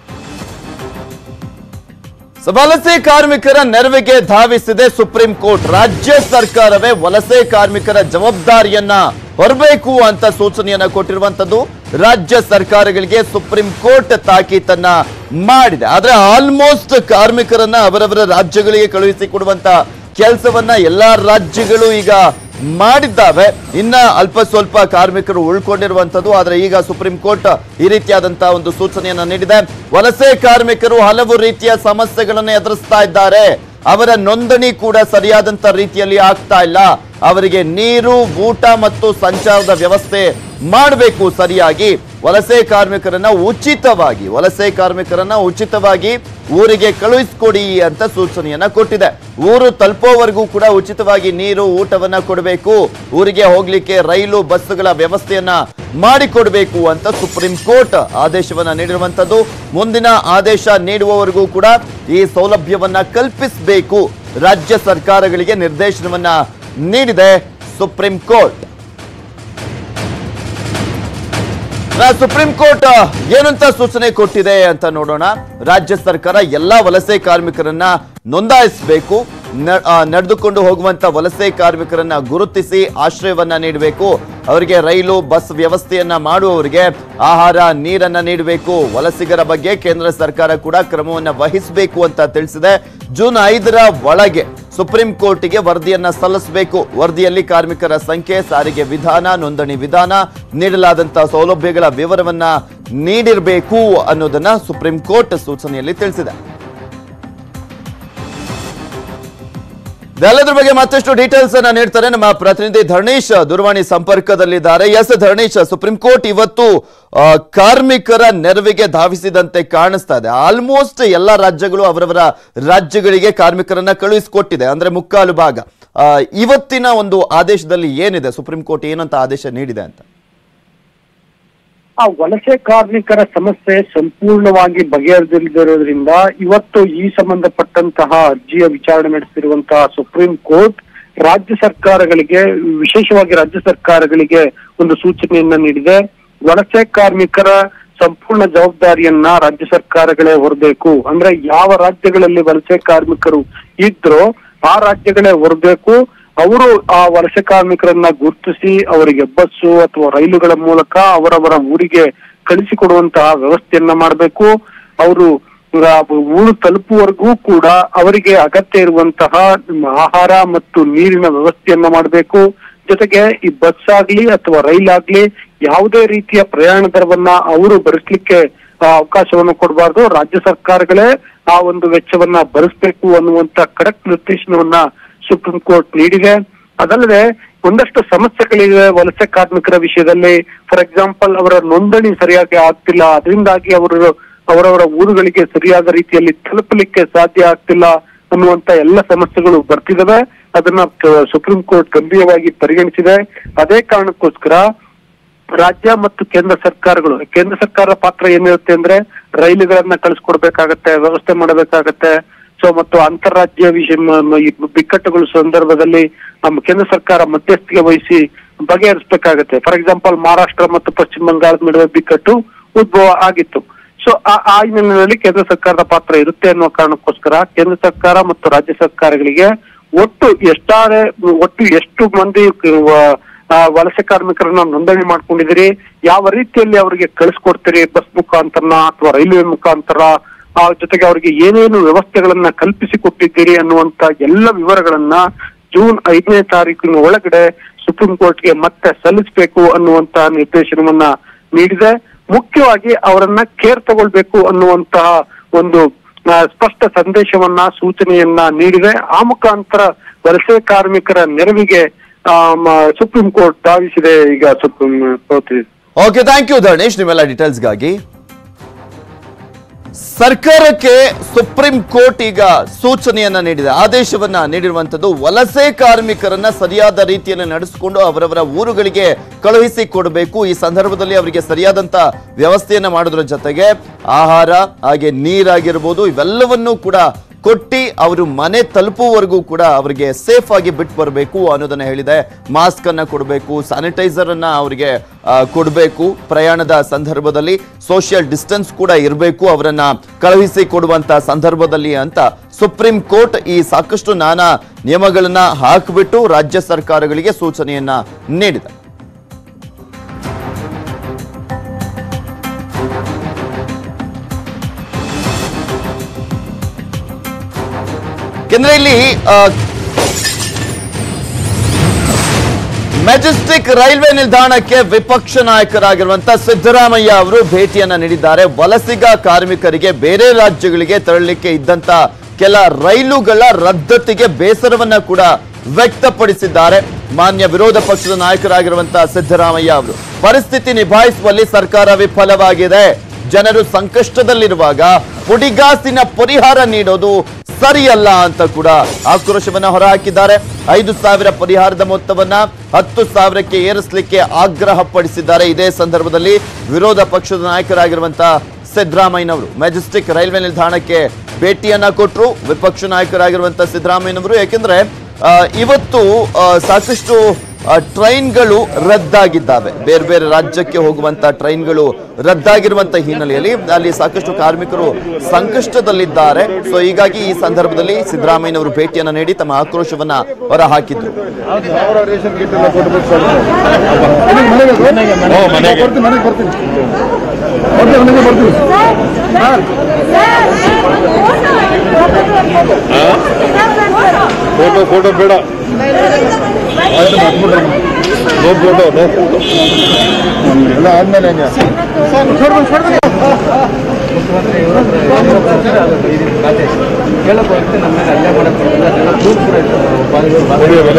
ಸೊ ವಲಸೆ ಕಾರ್ಮಿಕರ ನೆರವಿಗೆ ಧಾವಿಸಿದೆ ಸುಪ್ರೀಂ ಕೋರ್ಟ್ ರಾಜ್ಯ ಸರ್ಕಾರವೇ ವಲಸೆ ಕಾರ್ಮಿಕರ ಜವಾಬ್ದಾರಿಯನ್ನ ಹೊರಬೇಕು ಅಂತ ಸೂಚನೆಯನ್ನ ಕೊಟ್ಟಿರುವಂತದ್ದು ರಾಜ್ಯ ಸರ್ಕಾರಗಳಿಗೆ ಸುಪ್ರೀಂ ಕೋರ್ಟ್ ತಾಕೀತನ್ನ ಮಾಡಿದೆ ಆದ್ರೆ ಆಲ್ಮೋಸ್ಟ್ ಕಾರ್ಮಿಕರನ್ನ ಅವರವರ ರಾಜ್ಯಗಳಿಗೆ ಕಳುಹಿಸಿಕೊಡುವಂತ ಕೆಲಸವನ್ನ ಎಲ್ಲಾ ರಾಜ್ಯಗಳು ಈಗ ಮಾಡಿದ್ದಾವೆ ಇನ್ನ ಅಲ್ಪ ಸ್ವಲ್ಪ ಕಾರ್ಮಿಕರು ಉಳ್ಕೊಂಡಿರುವಂತದ್ದು ಆದ್ರೆ ಈಗ ಸುಪ್ರೀಂ ಕೋರ್ಟ್ ಈ ರೀತಿಯಾದಂತಹ ಒಂದು ಸೂಚನೆಯನ್ನ ನೀಡಿದೆ ವಲಸೆ ಕಾರ್ಮಿಕರು ಹಲವು ರೀತಿಯ ಸಮಸ್ಯೆಗಳನ್ನು ಎದುರಿಸ್ತಾ ಇದ್ದಾರೆ ಅವರ ನೋಂದಣಿ ಕೂಡ ಸರಿಯಾದಂತ ರೀತಿಯಲ್ಲಿ ಆಗ್ತಾ ಇಲ್ಲ ಅವರಿಗೆ ನೀರು ಊಟ ಮತ್ತು ಸಂಚಾರದ ವ್ಯವಸ್ಥೆ ಮಾಡಬೇಕು ಸರಿಯಾಗಿ ವಲಸೆ ಕಾರ್ಮಿಕರನ್ನ ಉಚಿತವಾಗಿ ವಲಸೆ ಕಾರ್ಮಿಕರನ್ನ ಉಚಿತವಾಗಿ ಊರಿಗೆ ಕಳುಹಿಸ್ಕೊಡಿ ಅಂತ ಸೂಚನೆಯನ್ನ ಕೊಟ್ಟಿದೆ ಊರು ತಲುಪೋವರೆಗೂ ಕೂಡ ಉಚಿತವಾಗಿ ನೀರು ಊಟವನ್ನ ಕೊಡಬೇಕು ಊರಿಗೆ ಹೋಗ್ಲಿಕ್ಕೆ ರೈಲು ಬಸ್ಸುಗಳ ವ್ಯವಸ್ಥೆಯನ್ನ ಮಾಡಿಕೊಡ್ಬೇಕು ಅಂತ ಸುಪ್ರೀಂ ಕೋರ್ಟ್ ಆದೇಶವನ್ನ ನೀಡಿರುವಂತದ್ದು ಮುಂದಿನ ಆದೇಶ ನೀಡುವವರೆಗೂ ಕೂಡ ಈ ಸೌಲಭ್ಯವನ್ನ ಕಲ್ಪಿಸಬೇಕು ರಾಜ್ಯ ಸರ್ಕಾರಗಳಿಗೆ ನಿರ್ದೇಶನವನ್ನ ನೀಡಿದೆ ಸುಪ್ರೀಂ ಕೋರ್ಟ್ ನಾ ಸುಪ್ರೀಂ ಕೋರ್ಟ್ ಏನಂತ ಸೂಚನೆ ಕೊಟ್ಟಿದೆ ಅಂತ ನೋಡೋಣ ರಾಜ್ಯ ಸರ್ಕಾರ ಎಲ್ಲಾ ವಲಸೆ ಕಾರ್ಮಿಕರನ್ನ ನೋಂದಾಯಿಸಬೇಕು ನಡೆದುಕೊಂಡು ಹೋಗುವಂತ ವಲಸೆ ಕಾರ್ಮಿಕರನ್ನ ಗುರುತಿಸಿ ಆಶ್ರಯವನ್ನ ನೀಡಬೇಕು ಅವರಿಗೆ ರೈಲು ಬಸ್ ವ್ಯವಸ್ಥೆಯನ್ನ ಮಾಡುವವರಿಗೆ ಆಹಾರ ನೀರನ್ನ ನೀಡಬೇಕು ವಲಸಿಗರ ಬಗ್ಗೆ ಕೇಂದ್ರ ಸರ್ಕಾರ ಕೂಡ ಕ್ರಮವನ್ನ ವಹಿಸಬೇಕು ಅಂತ ತಿಳಿಸಿದೆ ಜೂನ್ ಐದರ ಒಳಗೆ ಸುಪ್ರೀಂ ಕೋರ್ಟ್ಗೆ ವರದಿಯನ್ನ ಸಲ್ಲಿಸಬೇಕು ವರದಿಯಲ್ಲಿ ಕಾರ್ಮಿಕರ ಸಂಖ್ಯೆ ಸಾರಿಗೆ ವಿಧಾನ ನೋಂದಣಿ ವಿಧಾನ ನೀಡಲಾದಂತಹ ಸೌಲಭ್ಯಗಳ ವಿವರವನ್ನ ನೀಡಿರಬೇಕು ಅನ್ನೋದನ್ನ ಸುಪ್ರೀಂ ಕೋರ್ಟ್ ಸೂಚನೆಯಲ್ಲಿ ತಿಳಿಸಿದೆ ಇದೆಲ್ಲದ್ರ ಬಗ್ಗೆ ಮತ್ತಷ್ಟು ಡೀಟೇಲ್ಸ್ ಅನ್ನ ನೀಡ್ತಾರೆ ನಮ್ಮ ಪ್ರತಿನಿಧಿ ಧರ್ಣೀಶ್ ದೂರವಾಣಿ ಸಂಪರ್ಕದಲ್ಲಿದ್ದಾರೆ ಎಸ್ ಧರ್ಣೀಶ್ ಸುಪ್ರೀಂ ಕೋರ್ಟ್ ಇವತ್ತು ಆ, ಕಾರ್ಮಿಕರ ನೆರವಿಗೆ ಧಾವಿಸಿದಂತೆ ಕಾಣಿಸ್ತಾ ಇದೆ ಆಲ್ಮೋಸ್ಟ್ ಎಲ್ಲ ರಾಜ್ಯಗಳು ಅವರವರ ರಾಜ್ಯಗಳಿಗೆ ಕಾರ್ಮಿಕರನ್ನ ಕಳುಹಿಸಿಕೊಟ್ಟಿದೆ ಅಂದ್ರೆ ಮುಕ್ಕಾಲು ಭಾಗ ಆ, ಇವತ್ತಿನ ಒಂದು ಆದೇಶದಲ್ಲಿ ಏನಿದೆ ಸುಪ್ರೀಂ ಕೋರ್ಟ್ ಏನಂತ ಆದೇಶ ನೀಡಿದೆ ಅಂತ ಆ ವಲಸೆ ಕಾರ್ಮಿಕರ ಸಮಸ್ಯೆ ಸಂಪೂರ್ಣವಾಗಿ ಬಗೆಹರಿದಿಲ್ಲದಿರೋದ್ರಿಂದ ಇವತ್ತು ಈ ಸಂಬಂಧಪಟ್ಟಂತಹ ಅರ್ಜಿಯ ವಿಚಾರಣೆ ನಡೆಸಿರುವಂತಹ ಸುಪ್ರೀಂ ಕೋರ್ಟ್ ರಾಜ್ಯ ಸರ್ಕಾರಗಳಿಗೆ ವಿಶೇಷವಾಗಿ ರಾಜ್ಯ ಸರ್ಕಾರಗಳಿಗೆ ಒಂದು ಸೂಚನೆಯನ್ನ ನೀಡಿದೆ ವಲಸೆ ಕಾರ್ಮಿಕರ ಸಂಪೂರ್ಣ ಜವಾಬ್ದಾರಿಯನ್ನ ರಾಜ್ಯ ಸರ್ಕಾರಗಳೇ ಹೊರಬೇಕು ಅಂದ್ರೆ ಯಾವ ರಾಜ್ಯಗಳಲ್ಲಿ ವಲಸೆ ಕಾರ್ಮಿಕರು ಇದ್ರೋ ಆ ರಾಜ್ಯಗಳೇ ಹೊರಬೇಕು ಅವರು ಆ ವಲಸೆ ಕಾರ್ಮಿಕರನ್ನ ಗುರುತಿಸಿ ಅವರಿಗೆ ಬಸ್ಸು ಅಥವಾ ರೈಲುಗಳ ಮೂಲಕ ಅವರವರ ಊರಿಗೆ ಕಳಿಸಿಕೊಡುವಂತಹ ವ್ಯವಸ್ಥೆಯನ್ನ ಮಾಡಬೇಕು ಅವರು ಆ, ಊರು ತಲುಪುವವರೆಗೂ ಕೂಡ ಅವರಿಗೆ ಅಗತ್ಯ ಇರುವಂತಹ ಆಹಾರ ಮತ್ತು ನೀರಿನ ವ್ಯವಸ್ಥೆಯನ್ನ ಮಾಡಬೇಕು ಜೊತೆಗೆ ಈ ಬಸ್ ಆಗ್ಲಿ ಅಥವಾ ರೈಲ್ ಆಗ್ಲಿ ಯಾವುದೇ ರೀತಿಯ ಪ್ರಯಾಣ ದರವನ್ನ ಅವರು ಭರಿಸ್ಲಿಕ್ಕೆ ಆ, ಅವಕಾಶವನ್ನು ಕೊಡಬಾರ್ದು ರಾಜ್ಯ ಸರ್ಕಾರಗಳೇ ಆ ಒಂದು ವೆಚ್ಚವನ್ನ ಭರಿಸಬೇಕು ಅನ್ನುವಂತ ಖಡಕ್ ನಿರ್ದೇಶನವನ್ನ ಸುಪ್ರೀಂ ಕೋರ್ಟ್ ನೀಡಿದೆ ಅದಲ್ಲದೆ ಒಂದಷ್ಟು ಸಮಸ್ಯೆಗಳಿವೆ ವಲಸೆ ಕಾರ್ಮಿಕರ ವಿಷಯದಲ್ಲಿ ಫಾರ್ ಎಕ್ಸಾಂಪಲ್ ಅವರ ನೋಂದಣಿ ಸರಿಯಾಗಿ ಆಗ್ತಿಲ್ಲ ಅದರಿಂದಾಗಿ ಅವರು ಅವರವರ ಊರುಗಳಿಗೆ ಸರಿಯಾದ ರೀತಿಯಲ್ಲಿ ತಲುಪಲಿಕ್ಕೆ ಸಾಧ್ಯ ಆಗ್ತಿಲ್ಲ ಅನ್ನುವಂತ ಎಲ್ಲ ಸಮಸ್ಯೆಗಳು ಬರ್ತಿದಾವೆ ಅದನ್ನ ಕ- ಸುಪ್ರೀಂ ಕೋರ್ಟ್ ಗಂಭೀರವಾಗಿ ಪರಿಗಣಿಸಿದೆ ಅದೇ ಕಾರಣಕ್ಕೋಸ್ಕರ ರಾಜ್ಯ ಮತ್ತು ಕೇಂದ್ರ ಸರ್ಕಾರಗಳು ಕೇಂದ್ರ ಸರ್ಕಾರದ ಪಾತ್ರ ಏನಿರುತ್ತೆ ಅಂದ್ರೆ ರೈಲುಗಳನ್ನ ಕಳಿಸ್ಕೊಡ್ಬೇಕಾಗತ್ತೆ ವ್ಯವಸ್ಥೆ ಮಾಡಬೇಕಾಗತ್ತೆ ಸೊ ಮತ್ತು ಅಂತಾರಾಜ್ಯ ವಿಷಯ ಮ- ಮ- ಈ ಬಿಕ್ಕಟ್ಟುಗಳ ಸಂದರ್ಭದಲ್ಲಿ ನಮ್ಮ ಕೇಂದ್ರ ಸರ್ಕಾರ ಮಧ್ಯಸ್ಥಿಕೆ ವಹಿಸಿ ಬಗೆಹರಿಸಬೇಕಾಗತ್ತೆ ಫಾರ್ ಎಕ್ಸಾಂಪಲ್ ಮಹಾರಾಷ್ಟ್ರ ಮತ್ತು ಪಶ್ಚಿಮ ಬಂಗಾಳದ ನಡುವೆ ಬಿಕ್ಕಟ್ಟು ಉದ್ಭವ ಆಗಿತ್ತು ಸೊ ಆ ಆ ಹಿನ್ನೆಲೆಯಲ್ಲಿ ಕೇಂದ್ರ ಸರ್ಕಾರದ ಪಾತ್ರ ಇರುತ್ತೆ ಅನ್ನೋ ಕಾರಣಕ್ಕೋಸ್ಕರ ಕೇಂದ್ರ ಸರ್ಕಾರ ಮತ್ತು ರಾಜ್ಯ ಸರ್ಕಾರಗಳಿಗೆ ಒಟ್ಟು ಎಷ್ಟಾರೆ ಒಟ್ಟು ಎಷ್ಟು ಮಂದಿ ವ- ಆ, ವಲಸೆ ಕಾರ್ಮಿಕರನ್ನ ನೋಂದಣಿ ಮಾಡ್ಕೊಂಡಿದ್ದೀರಿ ಯಾವ ರೀತಿಯಲ್ಲಿ ಅವರಿಗೆ ಕಳಿಸ್ಕೊಡ್ತೀರಿ ಬಸ್ ಮುಖಾಂತರನ ಅಥವಾ ರೈಲ್ವೆ ಮುಖಾಂತರ ಆ ಜೊತೆಗೆ ಅವರಿಗೆ ಏನೇನು ವ್ಯವಸ್ಥೆಗಳನ್ನ ಕಲ್ಪಿಸಿ ಕೊಟ್ಟಿದ್ದೀರಿ ಅನ್ನುವಂತ ಎಲ್ಲ ವಿವರಗಳನ್ನ ಜೂನ್ ಐದನೇ ತಾರೀಕಿನ ಒಳಗಡೆ ಸುಪ್ರೀಂ ಕೋರ್ಟ್ಗೆ ಮತ್ತೆ ಸಲ್ಲಿಸಬೇಕು ಅನ್ನುವಂತ ನಿರ್ದೇಶನವನ್ನ ನೀಡಿದೆ ಮುಖ್ಯವಾಗಿ ಅವರನ್ನ ಕೇರ್ ತಗೊಳ್ಬೇಕು ಅನ್ನುವಂತಹ ಒಂದು ಆ, ಸ್ಪಷ್ಟ ಸಂದೇಶವನ್ನ ಸೂಚನೆಯನ್ನ ನೀಡಿದೆ ಆ ಮುಖಾಂತರ ವಲಸೆ ಕಾರ್ಮಿಕರ ನೆರವಿಗೆ ಆ, ಮ- ಸುಪ್ರೀಂ ಕೋರ್ಟ್ ಧಾವಿಸಿದೆ ಈಗ supreme court okay thank you Dharnesh ನಿಮ್ಮೆಲ್ಲ ಡೀಟೇಲ್ಸ್ಗಾಗಿ ಸರ್ಕಾರಕ್ಕೆ ಸುಪ್ರೀಂ ಕೋರ್ಟ್ ಈಗ ಸೂಚನೆಯನ್ನ ನೀಡಿದೆ ಆದೇಶವನ್ನ ನೀಡಿರುವಂತದ್ದು ವಲಸೆ ಕಾರ್ಮಿಕರನ್ನ ಸರಿಯಾದ ರೀತಿಯಲ್ಲಿ ನಡೆಸಿಕೊಂಡು ಅವರವರ ಊರುಗಳಿಗೆ ಕಳುಹಿಸಿ ಕೊಡಬೇಕು ಈ ಸಂದರ್ಭದಲ್ಲಿ ಅವರಿಗೆ ಸರಿಯಾದಂತ ವ್ಯವಸ್ಥೆಯನ್ನ ಮಾಡೋದ್ರ ಜೊತೆಗೆ ಆಹಾರ ಹಾಗೆ ನೀರಾಗಿರ್ಬೋದು ಇವೆಲ್ಲವನ್ನೂ ಕೂಡ ಕೊಟ್ಟಿ ಅವರು ಮನೆ ತಲುಪುವವರೆಗೂ ಕೂಡ ಅವರಿಗೆ ಸೇಫ್ ಆಗಿ ಬಿಟ್ಟು ಬರಬೇಕು ಅನ್ನೋದನ್ನ ಹೇಳಿದೆ ಮಾಸ್ಕ್ ಅನ್ನ ಕೊಡಬೇಕು ಸ್ಯಾನಿಟೈಸರ್ ಅನ್ನ ಅವರಿಗೆ ಕೊಡಬೇಕು ಪ್ರಯಾಣದ ಸಂದರ್ಭದಲ್ಲಿ ಸೋಷಿಯಲ್ ಡಿಸ್ಟೆನ್ಸ್ ಕೂಡ ಇರಬೇಕು ಅವರನ್ನ ಕಳುಹಿಸಿ ಕೊಡುವಂತ ಸಂದರ್ಭದಲ್ಲಿ ಅಂತ ಸುಪ್ರೀಂ ಕೋರ್ಟ್ ಈ ಸಾಕಷ್ಟು ನಾನಾ ನಿಯಮಗಳನ್ನ ಹಾಕಿಬಿಟ್ಟು ರಾಜ್ಯ ಸರ್ಕಾರಗಳಿಗೆ ಸೂಚನೆಯನ್ನ ನೀಡಿದೆ ಯಾಕೆಂದ್ರೆ ಇಲ್ಲಿ ಆ, ಮೆಜೆಸ್ಟಿಕ್ ರೈಲ್ವೆ ನಿಲ್ದಾಣಕ್ಕೆ ವಿಪಕ್ಷ ನಾಯಕರಾಗಿರುವಂತ ಸಿದ್ದರಾಮಯ್ಯ ಅವರು ಭೇಟಿಯನ್ನ ನೀಡಿದ್ದಾರೆ ವಲಸಿಗ ಕಾರ್ಮಿಕರಿಗೆ ಬೇರೆ ರಾಜ್ಯಗಳಿಗೆ ತೆರಳಲಿಕ್ಕೆ ಇದ್ದಂತ ಕೆಲ ರೈಲುಗಳ ರದ್ದತಿಗೆ ಬೇಸರವನ್ನ ಕೂಡ ವ್ಯಕ್ತಪಡಿಸಿದ್ದಾರೆ ಮಾನ್ಯ ವಿರೋಧ ಪಕ್ಷದ ನಾಯಕರಾಗಿರುವಂತಹ ಸಿದ್ದರಾಮಯ್ಯ ಅವರು ಪರಿಸ್ಥಿತಿ ನಿಭಾಯಿಸುವಲ್ಲಿ ಸರ್ಕಾರ ವಿಫಲವಾಗಿದೆ ಜನರು ಸಂಕಷ್ಟದಲ್ಲಿರುವಾಗ ಪುಡಿಗಾಸಿನ ಪರಿಹಾರ ನೀಡೋದು ಸರಿಯಲ್ಲ ಅಂತ ಕೂಡ ಆಕ್ರೋಶವನ್ನ ಹೊರಹಾಕಿದ್ದಾರೆ ಐದು ಸಾವಿರ ಪರಿಹಾರದ ಮೊತ್ತವನ್ನ ಹತ್ತು ಸಾವಿರಕ್ಕೆ ಏರಿಸಲಿಕ್ಕೆ ಆಗ್ರಹ ಪಡಿಸಿದ್ದಾರೆ ಇದೇ ಸಂದರ್ಭದಲ್ಲಿ ವಿರೋಧ ಪಕ್ಷದ ನಾಯಕರಾಗಿರುವಂತಹ ಸಿದ್ದರಾಮಯ್ಯನವರು ಮೆಜೆಸ್ಟಿಕ್ ರೈಲ್ವೆ ನಿಲ್ದಾಣಕ್ಕೆ ಭೇಟಿಯನ್ನ ಕೊಟ್ಟರು ವಿಪಕ್ಷ ನಾಯಕರಾಗಿರುವಂತಹ ಸಿದ್ದರಾಮಯ್ಯನವರು ಯಾಕೆಂದ್ರೆ ಆ, ಇವತ್ತು ಆ, ಸಾಕಷ್ಟು ಆ, ಟ್ರೈನ್ಗಳು ರದ್ದಾಗಿದ್ದಾವೆ ಬೇರೆ ಬೇರೆ ರಾಜ್ಯಕ್ಕೆ ಹೋಗುವಂತ ಟ್ರೈನ್ಗಳು ರದ್ದಾಗಿರುವಂತ ಹಿನ್ನೆಲೆಯಲ್ಲಿ ಅಲ್ಲಿ ಸಾಕಷ್ಟು ಕಾರ್ಮಿಕರು ಸಂಕಷ್ಟದಲ್ಲಿದ್ದಾರೆ ಸೊ ಹೀಗಾಗಿ ಈ ಸಂದರ್ಭದಲ್ಲಿ ಸಿದ್ದರಾಮಯ್ಯನವರು ಭೇಟಿಯನ್ನ ನೀಡಿ ತಮ್ಮ ಆಕ್ರೋಶವನ್ನ ಹೊರಹಾಕಿದ್ರು ಸಾವಿರ ರೇಷನ್ ಕಿಟ್ ಎಲ್ಲ ಕೊಟ್ಬಿಟ್ಟು ಸರ್ ಮನೆಗೆ ಬರ್ತೀನಿ ಮನೆಗೆ ಬರ್ತೀನಿ ಬರ್ತೀನಿ ಮನೆಗೆ ಬರ್ತೀನಿ ಫೋಟೋ ಫೋಟೋ ಬೇಡ ಆಯ್ತು ಮಾಡ್ಬಿಡ್ರಿ ನೋ ಫೋಟೋ ನೋ ಫೋಟೋ ಎಲ್ಲ ಆದ್ಮೇಲೆ ಹೆಂಗೆ ಕೊಡಿ ಅವೆಲ್ಲ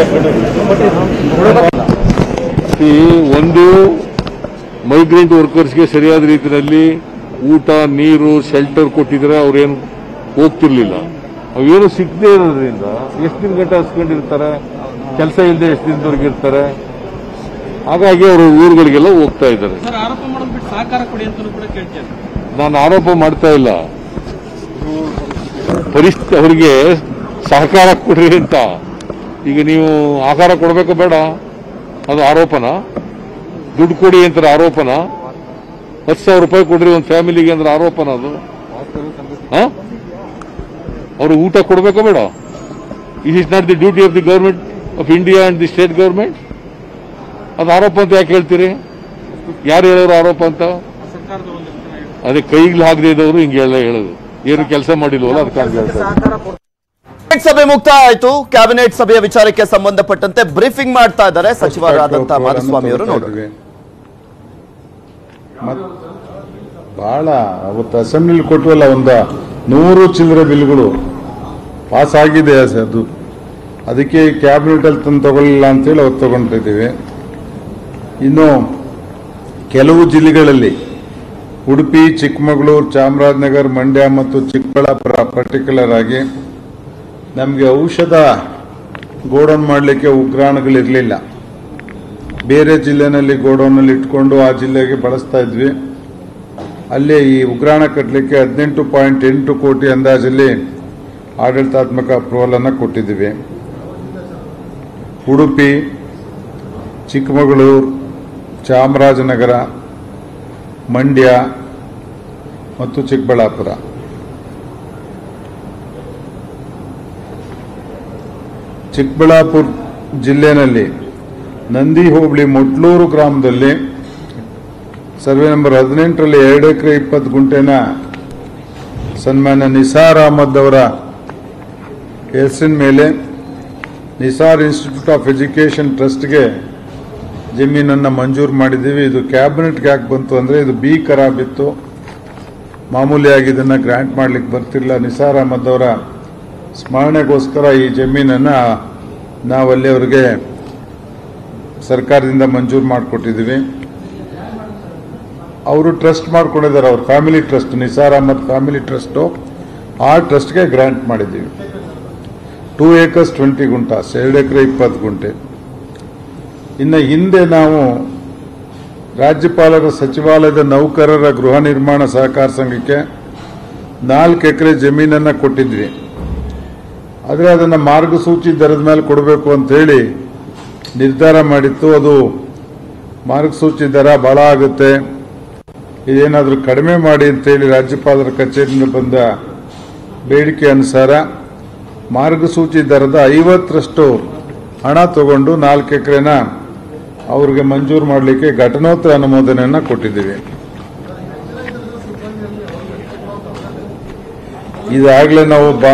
ಕೊಡಿ. ಈ ಒಂದು ಮೈಗ್ರೆಂಟ್ ವರ್ಕರ್ಸ್ಗೆ ಸರಿಯಾದ ರೀತಿಯಲ್ಲಿ ಊಟ ನೀರು ಶೆಲ್ಟರ್ ಕೊಟ್ಟಿದ್ರೆ ಅವ್ರೇನು ಹೋಗ್ತಿರ್ಲಿಲ್ಲ ಅವೇನು ಸಿಗದೆ ಇರೋದ್ರಿಂದ ಎಷ್ಟು ದಿನ ಗಂಟೆ ಹಸ್ಕೊಂಡಿರ್ತಾರೆ ಕೆಲಸ ಇಲ್ಲದೆ ಎಷ್ಟು ದಿನದವರೆಗೆ ಇರ್ತಾರೆ ಹಾಗಾಗಿ ಅವರು ಊರುಗಳಿಗೆಲ್ಲ ಹೋಗ್ತಾ ಇದ್ದಾರೆ ಸರ್ ಆರೋಪ ಮಾಡೋದು ಬಿಟ್ಟು ಸಹಕಾರ ಕೊಡಿ ಅಂತಲೂ ಕೂಡ ಕೇಳ್ತೇನೆ ನಾನು ಆರೋಪ ಮಾಡ್ತಾ ಇಲ್ಲ ಪರಿಸ್ಥಿತಿ ಅವರಿಗೆ ಸಹಕಾರ ಕೊಡ್ರಿ ಅಂತ ಈಗ ನೀವು ಆಹಾರ ಕೊಡಬೇಕು ಬೇಡ ಅದು ಆರೋಪನ ದುಡ್ಡು ಕೊಡಿ ಅಂತಾರೆ ಆರೋಪನ ಹತ್ತು ಸಾವಿರ ರೂಪಾಯಿ ಕೊಡ್ರಿ ಒಂದು ಫ್ಯಾಮಿಲಿಗೆ ಅಂದ್ರೆ ಆರೋಪನ ಅದು ಅವರು ಊಟ ಕೊಡಬೇಕೋ ಬೇಡ it is not the duty of the government of India and the state government ಅದು ಆರೋಪ ಅಂತ ಯಾಕೆ ಹೇಳ್ತೀರಿ ಯಾರು ಹೇಳೋರು ಆರೋಪ ಅಂತ ಸರ್ಕಾರದ ಒಂದು ನಿರ್ಣಯ ಇದೆ. ಅದೇ ಕೈಗೆ ಹಾಕದೇ ಇದ್ದವರು ಹಿಂಗೆ ಹೇಳ ಹೇಳೋದು ಏನು ಕೆಲಸ ಮಾಡಿಲ್ವಲ್ಲ ಅದಕ್ಕಾಗಿ ಹೇಳ್ತಾರೆ ಕ್ಯಾಬಿನೆಟ್ ಸಭೆ ಮುಕ್ತಾಯ ಆಯ್ತು ಕ್ಯಾಬಿನೆಟ್ ಸಭೆಯ ವಿಚಾರಕ್ಕೆ ಸಂಬಂಧಪಟ್ಟಂತೆ ಬ್ರೀಫಿಂಗ್ ಮಾಡ್ತಾ ಇದ್ದಾರೆ ಸಚಿವರಾದಂತಹ ಮಾಧುಸ್ವಾಮಿ ಅವರು ನೋಡೋಣ ಮತ್ ಬಹಳ ಅವತ್ತು ಅಸೆಂಬ್ಲಿಲಿ ಕೊಟ್ಟವಲ್ಲ ಒಂದು ನೂರು ಚಿಲ್ಲರೆ ಬಿಲ್ಗಳು ಪಾಸ್ ಆಗಿದೆ ಅದು ಅದಕ್ಕೆ ಕ್ಯಾಬಿನೆಟ್ ಅಲ್ಲಿ ತಂದು ತಗೊಳ್ಳಿಲ್ಲ ಅಂತೇಳಿ ಅವತ್ತು ತಗೊಂಡಿದ್ದೀವಿ ಇನ್ನು ಕೆಲವು ಜಿಲ್ಲೆಗಳಲ್ಲಿ ಉಡುಪಿ ಚಿಕ್ಕಮಗಳೂರು ಚಾಮರಾಜನಗರ ಮಂಡ್ಯ ಮತ್ತು ಚಿಕ್ಕಬಳ್ಳಾಪುರ ಪರ್ಟಿಕ್ಯುಲರ್ ಆಗಿ ನಮಗೆ ಔಷಧ ಗೋಡೌನ್ ಮಾಡಲಿಕ್ಕೆ ಉಗ್ರಾಣಗಳಿರಲಿಲ್ಲ ಬೇರೆ ಜಿಲ್ಲೆನಲ್ಲಿ ಗೋಡೌನಲ್ಲಿ ಇಟ್ಕೊಂಡು ಆ ಜಿಲ್ಲೆಗೆ ಬಳಸ್ತಾ ಇದ್ವಿ ಅಲ್ಲಿ ಈ ಉಗ್ರಾಣ ಕಟ್ಟಲಿಕ್ಕೆ ಹದಿನೆಂಟು ಪಾಯಿಂಟ್ ಎಂಟು ಕೋಟಿ ಅಂದಾಜಲ್ಲಿ ಆಡಳಿತಾತ್ಮಕ ಅಪ್ರೂವಲ್ ಅನ್ನು ಕೊಟ್ಟಿದ್ದೀವಿ ಉಡುಪಿ ಚಿಕ್ಕಮಗಳೂರು ಚಾಮರಾಜನಗರ ಮಂಡ್ಯ ಮತ್ತು ಚಿಕ್ಕಬಳ್ಳಾಪುರ ಚಿಕ್ಕಬಳ್ಳಾಪುರ ಜಿಲ್ಲೆನಲ್ಲಿ ನಂದಿ ಹೋಬಳಿ ಮೊಟ್ಲೂರು ಗ್ರಾಮದಲ್ಲಿ ಸರ್ವೆ ನಂಬರ್ ಹದಿನೆಂಟರಲ್ಲಿ ಎರಡು ಎಕರೆ ಇಪ್ಪತ್ತು ಗುಂಟೆನ ಸನ್ಮಾನ್ಯ ನಿಸಾರ್ ಅಹಮದ್ ಅವರ ಹೆಸರಿನ ಮೇಲೆ ನಿಸಾರ್ ಇನ್ಸ್ಟಿಟ್ಯೂಟ್ ಆಫ್ ಎಜುಕೇಷನ್ ಟ್ರಸ್ಟ್ಗೆ ಜಮೀನನ್ನು ಮಂಜೂರು ಮಾಡಿದ್ದೀವಿ ಇದು ಕ್ಯಾಬಿನೆಟ್ಗೆ ಯಾಕೆ ಬಂತು ಅಂದರೆ ಇದು ಬಿ ಖರಾಬ್ ಇತ್ತು ಮಾಮೂಲಿಯಾಗಿ ಇದನ್ನು ಗ್ರ್ಯಾಂಟ್ ಮಾಡ್ಲಿಕ್ಕೆ ಬರ್ತಿಲ್ಲ ನಿಸಾರ್ ಅಹಮದ್ ಅವರ ಸ್ಮರಣೆಗೋಸ್ಕರ ಈ ಜಮೀನನ್ನು ನಾವಲ್ಲಿ ಅವರಿಗೆ ಸರ್ಕಾರದಿಂದ ಮಂಜೂರು ಮಾಡಿಕೊಟ್ಟಿದ್ದೀವಿ ಅವರು ಟ್ರಸ್ಟ್ ಮಾಡ್ಕೊಂಡಿದ್ದಾರೆ ಅವ್ರ family trust Nisar Ahmed family trust ಆ ಟ್ರಸ್ಟ್ಗೆ ಗ್ರಾಂಟ್ ಮಾಡಿದ್ದೀವಿ ಟೂ ಏಕರ್ಸ್ ಟ್ವೆಂಟಿ ಗುಂಟಾಸ್ ಎರಡು ಎಕರೆ ಇಪ್ಪತ್ತು ಗುಂಟೆ ಇನ್ನು ಹಿಂದೆ ನಾವು ರಾಜ್ಯಪಾಲರ ಸಚಿವಾಲಯದ ನೌಕರರ ಗೃಹ ನಿರ್ಮಾಣ ಸಹಕಾರ ಸಂಘಕ್ಕೆ ನಾಲ್ಕು ಎಕರೆ ಜಮೀನನ್ನು ಕೊಟ್ಟಿದ್ವಿ ಆದರೆ ಅದನ್ನು ಮಾರ್ಗಸೂಚಿ ದರದ ಮೇಲೆ ಕೊಡಬೇಕು ಅಂತ ಹೇಳಿ ನಿರ್ಧಾರ ಮಾಡಿತ್ತು ಅದು ಮಾರ್ಗಸೂಚಿ ದರ ಬಹಳ ಆಗುತ್ತೆ ಇದೇನಾದರೂ ಕಡಿಮೆ ಮಾಡಿ ಅಂತೇಳಿ ರಾಜ್ಯಪಾಲರ ಕಚೇರಿಯಿಂದ ಬಂದ ಬೇಡಿಕೆ ಅನುಸಾರ ಮಾರ್ಗಸೂಚಿ ದರದ ಐವತ್ತರಷ್ಟು ಹಣ ತಗೊಂಡು ನಾಲ್ಕು ಎಕರೆನ ಅವ್ರಿಗೆ ಮಂಜೂರು ಮಾಡಲಿಕ್ಕೆ ಘಟನೋತ್ತರ ಅನುಮೋದನೆಯನ್ನು ಕೊಟ್ಟಿದ್ದೀವಿ ಇದಾಗಲೇ ನಾವು ಬಾ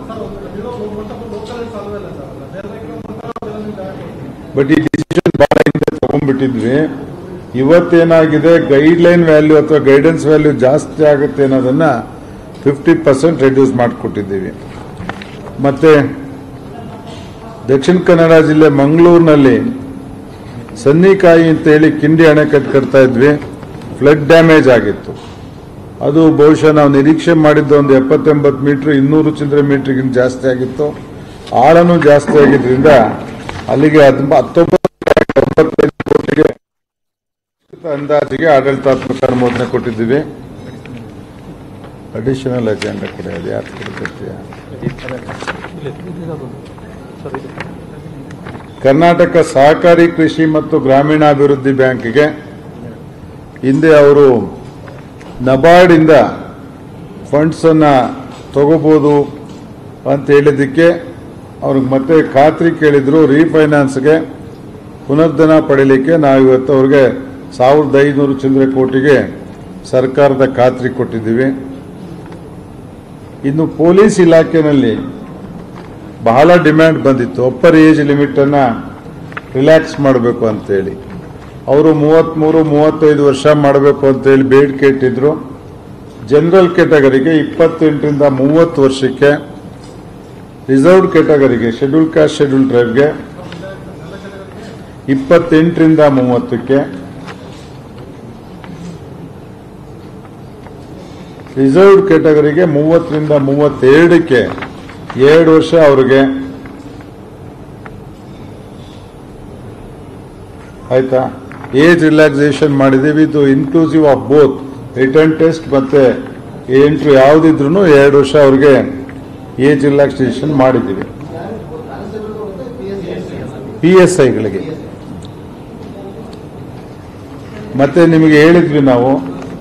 ಬಟ್ ಈ ಡಿಸಿಷನ್ ಬಹಳ ಹಿಂದೆ ತಗೊಂಡ್ಬಿಟ್ಟಿದ್ವಿ ಇವತ್ತೇನಾಗಿದೆ ಗೈಡ್ ಲೈನ್ ವ್ಯಾಲ್ಯೂ ಅಥವಾ ಗೈಡೆನ್ಸ್ ವ್ಯಾಲ್ಯೂ ಜಾಸ್ತಿ ಆಗುತ್ತೆ ಅನ್ನೋದನ್ನ ಫಿಫ್ಟಿ ಪರ್ಸೆಂಟ್ ರೆಡ್ಯೂಸ್ ಮಾಡಿಕೊಟ್ಟಿದ್ದೀವಿ ಮತ್ತೆ ದಕ್ಷಿಣ ಕನ್ನಡ ಜಿಲ್ಲೆ ಮಂಗಳೂರಿನಲ್ಲಿ ಸನ್ನಿಕಾಯಿ ಅಂತೇಳಿ ಕಿಂಡಿ ಅಣೆಕಟ್ಟು ಕಟ್ತಾ ಇದ್ವಿ ಫ್ಲಡ್ ಡ್ಯಾಮೇಜ್ ಆಗಿತ್ತು ಅದು ಬಹುಶಃ ನಾವು ನಿರೀಕ್ಷೆ ಮಾಡಿದ್ದ ಒಂದು ಎಪ್ಪತ್ತೆಂಬತ್ತು ಮೀಟರ್ ಇನ್ನೂರು ಚಿಲ್ಲರೆ ಮೀಟರ್ಗಿಂತ ಜಾಸ್ತಿ ಆಗಿತ್ತು ಆಳನೂ ಜಾಸ್ತಿ ಆಗಿದ್ರಿಂದ ಅಲ್ಲಿಗೆ ಹತ್ತೊಂಬ- ಹತ್ತೊಂಬತ್ತು ಒಂಬತ್ತೈದು ಕೋಟಿಗೆ ಅಂದಾಜಿಗೆ ಆಡಳಿತಾತ್ಮಕ ಅನುಮೋದನೆ ಕೊಟ್ಟಿದ್ದೀವಿ ಅಡಿಷನಲ್ ಅಜೆಂಡಾ ಕೂಡ ಇದೆ ಯಾರು ಕೊಡ್ತೀಯ ಕರ್ನಾಟಕ ಸಹಕಾರಿ ಕೃಷಿ ಮತ್ತು ಗ್ರಾಮೀಣಾಭಿವೃದ್ಧಿ ಬ್ಯಾಂಕ್ಗೆ ಹಿಂದೆ ಅವರು ನಬಾರ್ಡ್ ಇಂದ ಫಂಡ್ಸ್ ಅನ್ನ ತಗೋಬಹುದು ಅಂತ ಹೇಳಿದ್ದಕ್ಕೆ ಅವ್ರಿಗೆ ಮತ್ತೆ ಖಾತ್ರಿ ಕೇಳಿದ್ರು ರೀಫೈನಾನ್ಸ್ಗೆ ಪುನರ್ಧನ ಪಡೀಲಿಕ್ಕೆ ನಾವು ಇವತ್ತು ಅವ್ರಿಗೆ ಸಾವಿರದ ಐನೂರು ಚಿಲ್ಲರೆ ಕೋಟಿಗೆ ಸರ್ಕಾರದ ಖಾತ್ರಿ ಕೊಟ್ಟಿದ್ದೀವಿ ಇನ್ನು ಪೊಲೀಸ್ ಇಲಾಖೆಯಲ್ಲಿ ಬಹಳ ಡಿಮ್ಯಾಂಡ್ ಬಂದಿತ್ತು ಅಪ್ಪರ್ ಏಜ್ ಲಿಮಿಟ್ ಅನ್ನ ರಿಲ್ಯಾಕ್ಸ್ ಮಾಡಬೇಕು ಅಂತೇಳಿ ಅವರು ಮೂವತ್ಮೂರು ಮೂವತ್ತೈದು ವರ್ಷ ಮಾಡಬೇಕು ಅಂತೇಳಿ ಬೇಡಿಕೆ ಇಟ್ಟಿದ್ರು ಜನರಲ್ ಕ್ಯಾಟಗರಿಗೆ ಇಪ್ಪತ್ತೆಂಟರಿಂದ ಮೂವತ್ತು ವರ್ಷಕ್ಕೆ ರಿಸರ್ವ್ಡ್ ಕ್ಯಾಟಗರಿಗೆ ಶೆಡ್ಯೂಲ್ ಕಾಸ್ಟ್ ಶೆಡ್ಯೂಲ್ ಟ್ರೈಬ್ಗೆ ಇಪ್ಪತ್ತೆಂಟರಿಂದ ಮೂವತ್ತಕ್ಕೆ ರಿಸರ್ವ್ಡ್ ಕ್ಯಾಟಗರಿಗೆ ಮೂವತ್ತರಿಂದ ಮೂವತ್ತೆರಡಕ್ಕೆ ಎರಡು ವರ್ಷ ಅವ್ರಿಗೆ ಆಯ್ತಾ ಏಜ್ ರಿಲ್ಯಾಕ್ಸೇಷನ್ ಮಾಡಿದ್ದೀವಿ ಇದು inclusive of both written test ಮತ್ತೆ ಎಂಟ್ರಿ ಯಾವುದಿದ್ರು ಎರಡು ವರ್ಷ ಅವ್ರಿಗೆ ಏಜ್ ರಿಲ್ಯಾಕ್ಸೇಷನ್ ಮಾಡಿದ್ದೀವಿ ಪಿ ಎಸ್ ಐಗಳಿಗೆ ಮತ್ತೆ ನಿಮಗೆ ಹೇಳಿದ್ವಿ ನಾವು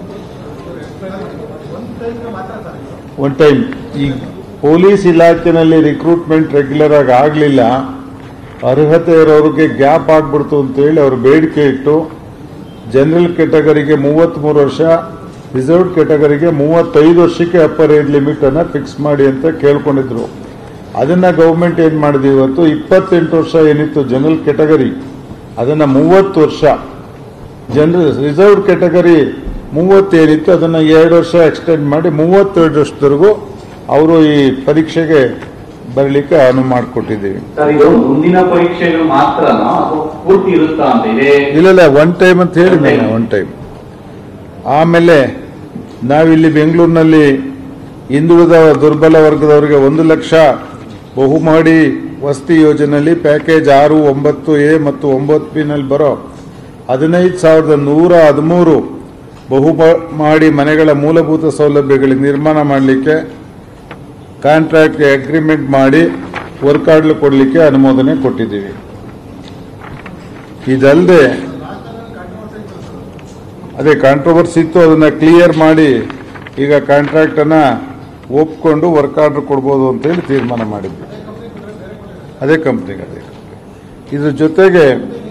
ಒನ್ ಟೈಮ್ ಈ ಪೊಲೀಸ್ ಇಲಾಖೆನಲ್ಲಿ ರಿಕ್ರೂಟ್ಮೆಂಟ್ ರೆಗ್ಯುಲರ್ ಆಗಿ ಆಗಲಿಲ್ಲ ಅರ್ಹತೆ ಇರೋರಿಗೆ ಗ್ಯಾಪ್ ಆಗ್ಬಿಡ್ತು ಅಂತೇಳಿ ಅವರು ಬೇಡಿಕೆ ಇಟ್ಟು ಜನರಲ್ ಕೆಟಗರಿಗೆ ಮೂವತ್ತ್ಮೂರು ವರ್ಷ ರಿಸರ್ವ್ ಕೆಟಗರಿಗೆ ಮೂವತ್ತೈದು ವರ್ಷಕ್ಕೆ ಅಪ್ಪರ್ ಏಜ್ ಲಿಮಿಟ್ ಅನ್ನ ಫಿಕ್ಸ್ ಮಾಡಿ ಅಂತ ಕೇಳ್ಕೊಂಡಿದ್ರು ಅದನ್ನ ಗೌರ್ಮೆಂಟ್ ಏನ್ ಮಾಡಿದೆ ಇವತ್ತು ಇಪ್ಪತ್ತೆಂಟು ವರ್ಷ ಏನಿತ್ತು ಜನರಲ್ ಕೆಟಗರಿ ಅದನ್ನ ಮೂವತ್ತು ವರ್ಷ ಜನರಲ್ ರಿಸರ್ವ್ ಕೆಟಗರಿ ಮೂವತ್ತೇನಿತ್ತು ಅದನ್ನ ಎರಡು ವರ್ಷ ಎಕ್ಸ್ಟೆಂಡ್ ಮಾಡಿ ಮೂವತ್ತೆರಡು ವರ್ಷದವರೆಗೂ ಅವರು ಈ ಪರೀಕ್ಷೆಗೆ ಬರಲಿಕ್ಕೆ ಅನುವು ಮಾಡಿಕೊಟ್ಟಿದ್ದೀವಿ ಸರ್ ಇದು ಮುಂದಿನ ಪರೀಕ್ಷೆಗಳು ಮಾತ್ರನಾ ಅಥವಾ ಪೂರ್ತಿ ಇರುತ್ತಾ ಅಂತ ಇದೆ ಇಲ್ಲ ಇಲ್ಲ ಒನ್ ಟೈಮ್ ಅಂತ ಹೇಳಿ ನಾನು ಒನ್ ಟೈಮ್ ಆಮೇಲೆ ನಾವಿಲ್ಲಿ ಬೆಂಗಳೂರಿನಲ್ಲಿ ಹಿಂದುಳಿದ ದುರ್ಬಲ ವರ್ಗದವರಿಗೆ ಒಂದು ಲಕ್ಷ ಬಹುಮಹಡಿ ವಸತಿ ಯೋಜನೆಯಲ್ಲಿ ಪ್ಯಾಕೇಜ್ ಆರು ಒಂಬತ್ತು ಎ ಮತ್ತು ಒಂಬತ್ತು ಬಿ ನಲ್ಲಿ ಬರೋ ಹದಿನೈದು ಸಾವಿರದ ನೂರ ಹದಿಮೂರು ಬಹುಮಹಡಿ ಮನೆಗಳ ಮೂಲಭೂತ ಸೌಲಭ್ಯಗಳಿಗೆ ನಿರ್ಮಾಣ ಮಾಡಲಿಕ್ಕೆ ಕಾಂಟ್ರಾಕ್ಟ್ ಅಗ್ರಿಮೆಂಟ್ ಮಾಡಿ ವರ್ಕ್ ಆರ್ಡರ್ ಕೊಡಲಿಕ್ಕೆ ಅನುಮೋದನೆ ಕೊಟ್ಟಿದ್ದೀವಿ ಇದಲ್ಲದೆ ಅದೇ ಕಾಂಟ್ರವರ್ಸಿ ಇತ್ತು ಅದನ್ನ ಕ್ಲಿಯರ್ ಮಾಡಿ ಈಗ ಕಾಂಟ್ರಾಕ್ಟ್ ಅನ್ನ ಒಪ್ಕೊಂಡು ವರ್ಕ್ ಆರ್ಡರ್ ಕೊಡ್ಬೋದು ಅಂತೇಳಿ ತೀರ್ಮಾನ ಮಾಡಿದ್ವಿ ಅದೇ ಕಂಪ್ನಿಗೆ ಅದೇ company. ಇದ್ರ ಜೊತೆಗೆ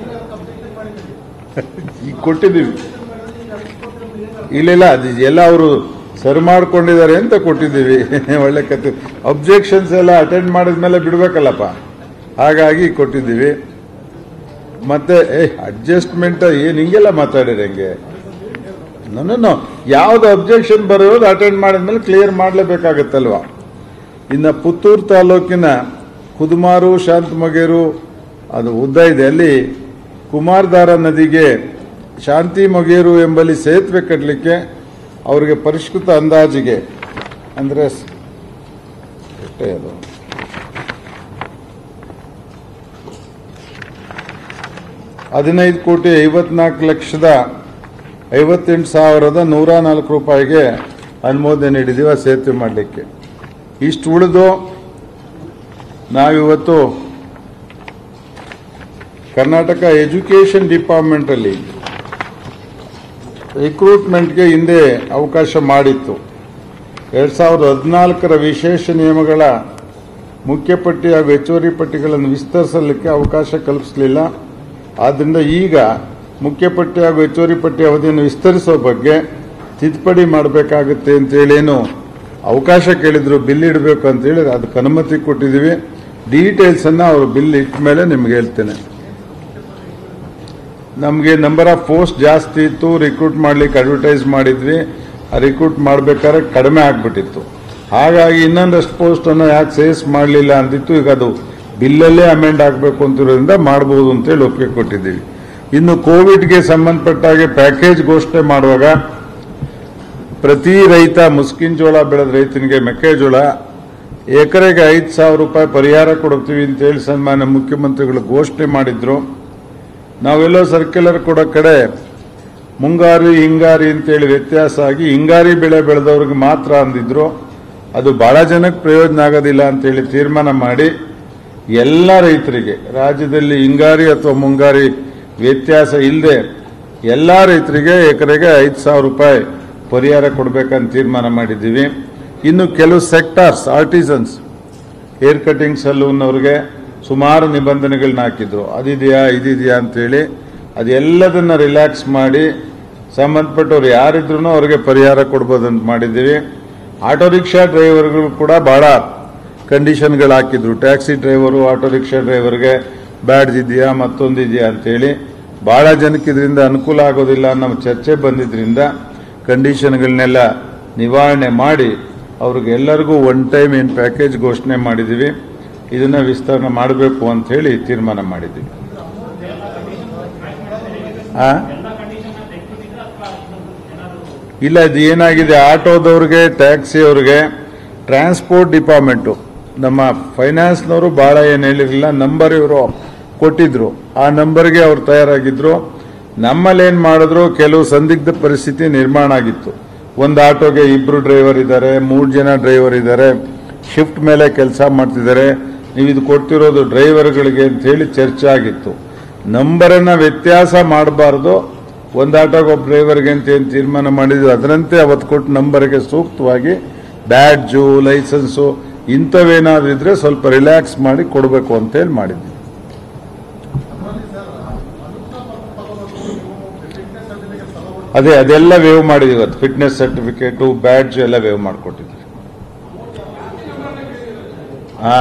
ಈಗ ಕೊಟ್ಟಿದ್ದೀವಿ ಇಲ್ಲ ಇಲ್ಲ ಅದು ಎಲ್ಲ ಅವರು ಸರಿ ಮಾಡ್ಕೊಂಡಿದ್ದಾರೆ ಅಂತ ಕೊಟ್ಟಿದ್ದೀವಿ ಒಳ್ಳೆ ಕತೆ ಅಬ್ಜೆಕ್ಷನ್ಸ್ ಎಲ್ಲ ಅಟೆಂಡ್ ಮಾಡಿದ್ಮೇಲೆ ಬಿಡ್ಬೇಕಲ್ಲಪ್ಪ ಹಾಗಾಗಿ ಕೊಟ್ಟಿದ್ದೀವಿ ಮತ್ತೆ ಏ ಅಡ್ಜಸ್ಟ್ಮೆಂಟ್ ಏನ್ ಹಿಂಗೆಲ್ಲ ಮಾತಾಡಿರಿ ಹೆಂಗೆ ನೋ ಯಾವ್ದು ಅಬ್ಜೆಕ್ಷನ್ ಬರೋದು ಅಟೆಂಡ್ ಮಾಡಿದ್ಮೇಲೆ ಕ್ಲಿಯರ್ ಮಾಡಲೇಬೇಕಾಗತ್ತಲ್ವಾ ಇನ್ನು ಪುತ್ತೂರು ತಾಲೂಕಿನ ಕುದುಮಾರು ಶಾಂತಮಗೇರು ಅದು ಉದ್ದ ಇದೆ ಅಲ್ಲಿ ಕುಮಾರಧಾರ ನದಿಗೆ ಶಾಂತಿ ಮೊಗೇರು ಎಂಬಲ್ಲಿ ಸೇತುವೆ ಕಟ್ಟಲಿಕ್ಕೆ ಅವರಿಗೆ ಪರಿಷ್ಕೃತ ಅಂದಾಜಿಗೆ ಅಂದರೆ ಸ್- ಎಷ್ಟೇ ಅದು ಹದಿನೈದು ಕೋಟಿ ಐವತ್ನಾಲ್ಕು ಲಕ್ಷದ ಐವತ್ತೆಂಟು ಸಾವಿರದ ನೂರ ನಾಲ್ಕು ರೂಪಾಯಿಗೆ ಅನುಮೋದನೆ ನೀಡಿದ್ದೀವಿ ಆ ಸೇತುವೆ ಮಾಡಲಿಕ್ಕೆ ಇಷ್ಟು ಉಳಿದು ನಾವಿವತ್ತು ಕರ್ನಾಟಕ ಎಜುಕೇಷನ್ ಡಿಪಾರ್ಟ್ಮೆಂಟಲ್ಲಿ ರಿಕ್ರೂಟ್ಮೆಂಟ್ಗೆ ಹಿಂದೆ ಅವಕಾಶ ಮಾಡಿತ್ತು ಎರಡು ಸಾವಿರದ ಹದಿನಾಲ್ಕರ ವಿಶೇಷ ನಿಯಮಗಳ ಮುಖ್ಯ ಪಟ್ಟಿ ಹಾಗೂ ಹೆಚ್ಚುವರಿ ಪಟ್ಟಿಗಳನ್ನು ವಿಸ್ತರಿಸಲಿಕ್ಕೆ ಅವಕಾಶ ಕಲ್ಪಿಸಲಿಲ್ಲ ಆದ್ದರಿಂದ ಈಗ ಮುಖ್ಯ ಪಟ್ಟಿ ಹಾಗೂ ಹೆಚ್ಚುವರಿ ಪಟ್ಟಿ ಅವಧಿಯನ್ನು ವಿಸ್ತರಿಸುವ ಬಗ್ಗೆ ತಿದ್ದುಪಡಿ ಮಾಡಬೇಕಾಗುತ್ತೆ ಅಂತೇಳೇನು ಅವಕಾಶ ಕೇಳಿದ್ರು ಬಿಲ್ ಇಡಬೇಕು ಅಂತೇಳಿ ಅದಕ್ಕೆ ಅನುಮತಿ ಕೊಟ್ಟಿದ್ದೀವಿ ಡೀಟೇಲ್ಸ್ ಅನ್ನ ಅವರು ಬಿಲ್ ಇಟ್ಟ ಮೇಲೆ ನಿಮ್ಗೆ ಹೇಳ್ತೇನೆ ನಮಗೆ ನಂಬರ್ ಆಫ್ ಪೋಸ್ಟ್ ಜಾಸ್ತಿ ಇತ್ತು ರಿಕ್ರೂಟ್ ಮಾಡ್ಲಿಕ್ಕೆ ಅಡ್ವರ್ಟೈಸ್ ಮಾಡಿದ್ವಿ ಆ ರಿಕ್ರೂಟ್ ಮಾಡ್ಬೇಕಾದ್ರೆ ಕಡಿಮೆ ಆಗ್ಬಿಟ್ಟಿತ್ತು ಹಾಗಾಗಿ ಇನ್ನೊಂದಷ್ಟು ಪೋಸ್ಟ್ ಅನ್ನು ಯಾಕೆ ಸೇಸ್ ಮಾಡಲಿಲ್ಲ ಅಂದಿತ್ತು ಈಗ ಅದು ಬಿಲ್ಲಲ್ಲೇ ಅಮೆಂಡ್ ಆಗಬೇಕು ಅಂತಿರೋದ್ರಿಂದ ಮಾಡ್ಬೋದು ಅಂತೇಳಿ ಒಪ್ಪಿಗೆ ಕೊಟ್ಟಿದ್ದೀವಿ ಇನ್ನು ಕೋವಿಡ್ಗೆ ಸಂಬಂಧಪಟ್ಟ ಹಾಗೆ ಪ್ಯಾಕೇಜ್ ಘೋಷಣೆ ಮಾಡುವಾಗ ಪ್ರತಿ ರೈತ ಮುಸ್ಕಿನ್ ಜೋಳ ಬೆಳೆದ ರೈತನಿಗೆ ಮೆಕ್ಕೆಜೋಳ ಎಕರೆಗೆ ಐದು ಸಾವಿರ ರೂಪಾಯಿ ಪರಿಹಾರ ಕೊಡ್ತೀವಿ ಅಂತೇಳಿ ಸನ್ಮಾನ್ಯ ಮುಖ್ಯಮಂತ್ರಿಗಳು ಘೋಷಣೆ ಮಾಡಿದ್ರು ನಾವೆಲ್ಲೋ ಸರ್ಕ್ಯುಲರ್ ಕೊಡೋ ಕಡೆ ಮುಂಗಾರಿ ಹಿಂಗಾರಿ ಅಂತೇಳಿ ವ್ಯತ್ಯಾಸ ಆಗಿ ಹಿಂಗಾರಿ ಬೆಳೆ ಬೆಳೆದವ್ರಿಗೆ ಮಾತ್ರ ಅಂದಿದ್ರು ಅದು ಬಹಳ ಜನಕ್ಕೆ ಪ್ರಯೋಜನ ಆಗೋದಿಲ್ಲ ಅಂತೇಳಿ ತೀರ್ಮಾನ ಮಾಡಿ ಎಲ್ಲ ರೈತರಿಗೆ ರಾಜ್ಯದಲ್ಲಿ ಹಿಂಗಾರಿ ಅಥವಾ ಮುಂಗಾರಿ ವ್ಯತ್ಯಾಸ ಇಲ್ಲದೆ ಎಲ್ಲ ರೈತರಿಗೆ ಎಕರೆಗೆ ಐದು ಸಾವಿರ ರೂಪಾಯಿ ಪರಿಹಾರ ಕೊಡಬೇಕಂತ ತೀರ್ಮಾನ ಮಾಡಿದ್ದೀವಿ ಇನ್ನು ಕೆಲವು sectors artisans hair cutting salon ಅವ್ರಿಗೆ ಸುಮಾರು ನಿಬಂಧನೆಗಳನ್ನ ಹಾಕಿದ್ರು ಅದಿದೆಯಾ ಇದಿದೆಯಾ ಅಂತೇಳಿ ಅದೆಲ್ಲದನ್ನ ರಿಲ್ಯಾಕ್ಸ್ ಮಾಡಿ ಸಂಬಂಧಪಟ್ಟವ್ರು ಯಾರಿದ್ರು ಅವ್ರಿಗೆ ಪರಿಹಾರ ಕೊಡ್ಬೋದಂತ ಮಾಡಿದ್ದೀವಿ ಆಟೋ ರಿಕ್ಷಾ ಡ್ರೈವರ್ಗಳು ಕೂಡ ಬಹಳ ಕಂಡೀಷನ್ಗಳು ಹಾಕಿದ್ರು ಟ್ಯಾಕ್ಸಿ ಡ್ರೈವರು ಆಟೋ ರಿಕ್ಷಾ ಡ್ರೈವರ್ಗೆ ಬ್ಯಾಡ್ಜ್ ಇದೆಯಾ ಮತ್ತೊಂದಿದೆಯಾ ಅಂತೇಳಿ ಬಹಳ ಜನಕ್ಕೆ ಇದರಿಂದ ಅನುಕೂಲ ಆಗೋದಿಲ್ಲ ಅನ್ನೋ ಚರ್ಚೆ ಬಂದಿದ್ರಿಂದ ಕಂಡೀಷನ್ಗಳನ್ನೆಲ್ಲ ನಿವಾರಣೆ ಮಾಡಿ ಅವ್ರಿಗೆ ಎಲ್ಲರಿಗೂ ಒನ್ ಟೈಮ್ ಏನು ಪ್ಯಾಕೇಜ್ ಘೋಷಣೆ ಮಾಡಿದ್ದೀವಿ ಇದನ್ನ ವಿಸ್ತರಣೆ ಮಾಡಬೇಕು ಅಂತ ಹೇಳಿ ತೀರ್ಮಾನ ಮಾಡಿದ್ದೀವಿ ಆ? ಇಲ್ಲ ಇದು ಏನಾಗಿದೆ ಆಟೋದವ್ರಿಗೆ ಟ್ಯಾಕ್ಸಿ ಅವ್ರಿಗೆ ಟ್ರಾನ್ಸ್ಪೋರ್ಟ್ ಡಿಪಾರ್ಟ್ಮೆಂಟು ನಮ್ಮ ಫೈನಾನ್ಸ್ನವರು ಬಹಳ ಏನು ಹೇಳಿರಲಿಲ್ಲ ನಂಬರ್ ಇವರು ಕೊಟ್ಟಿದ್ರು ಆ ನಂಬರ್ಗೆ ಅವ್ರು ತಯಾರಾಗಿದ್ರು ನಮ್ಮಲ್ಲಿ ಏನು ಮಾಡಿದ್ರು ಕೆಲವು ಸಂದಿಗ್ಧ ಪರಿಸ್ಥಿತಿ ನಿರ್ಮಾಣ ಆಗಿತ್ತು ಒಂದು ಆಟೋಗೆ ಇಬ್ರು ಡ್ರೈವರ್ ಇದ್ದಾರೆ ಮೂರು ಜನ ಡ್ರೈವರ್ ಇದ್ದಾರೆ ಶಿಫ್ಟ್ ಮೇಲೆ ಕೆಲಸ ಮಾಡ್ತಿದ್ದಾರೆ ನೀವು ಇದು ಕೊಡ್ತಿರೋದು ಡ್ರೈವರ್ಗಳಿಗೆ ಅಂತ ಹೇಳಿ ಚರ್ಚೆ ಆಗಿತ್ತು ನಂಬರನ್ನ ವ್ಯತ್ಯಾಸ ಮಾಡಬಾರ್ದು ಒಂದು ಆಟೋಗೆ ಒಬ್ಬ ಡ್ರೈವರ್ಗೆ ಅಂತ ಏನು ತೀರ್ಮಾನ ಮಾಡಿದ್ವಿ ಅದರಂತೆ ಅವತ್ತು ಕೊಟ್ಟ ನಂಬರ್ಗೆ ಸೂಕ್ತವಾಗಿ ಬ್ಯಾಡ್ಜು ಲೈಸೆನ್ಸು ಇಂಥವೇನಾದ್ರೂ ಇದ್ರೆ ಸ್ವಲ್ಪ ರಿಲ್ಯಾಕ್ಸ್ ಮಾಡಿ ಕೊಡಬೇಕು ಅಂತೇಳಿ ಮಾಡಿದ್ವಿ ಅದೇ ಅದೆಲ್ಲ ವೇವ್ ಮಾಡಿದೀವಿ ಇವತ್ತು ಫಿಟ್ನೆಸ್ ಸರ್ಟಿಫಿಕೇಟು ಬ್ಯಾಡ್ಜ್ ಎಲ್ಲ ವೇವ್ ಮಾಡಿಕೊಟ್ಟಿದ್ವಿ ಆ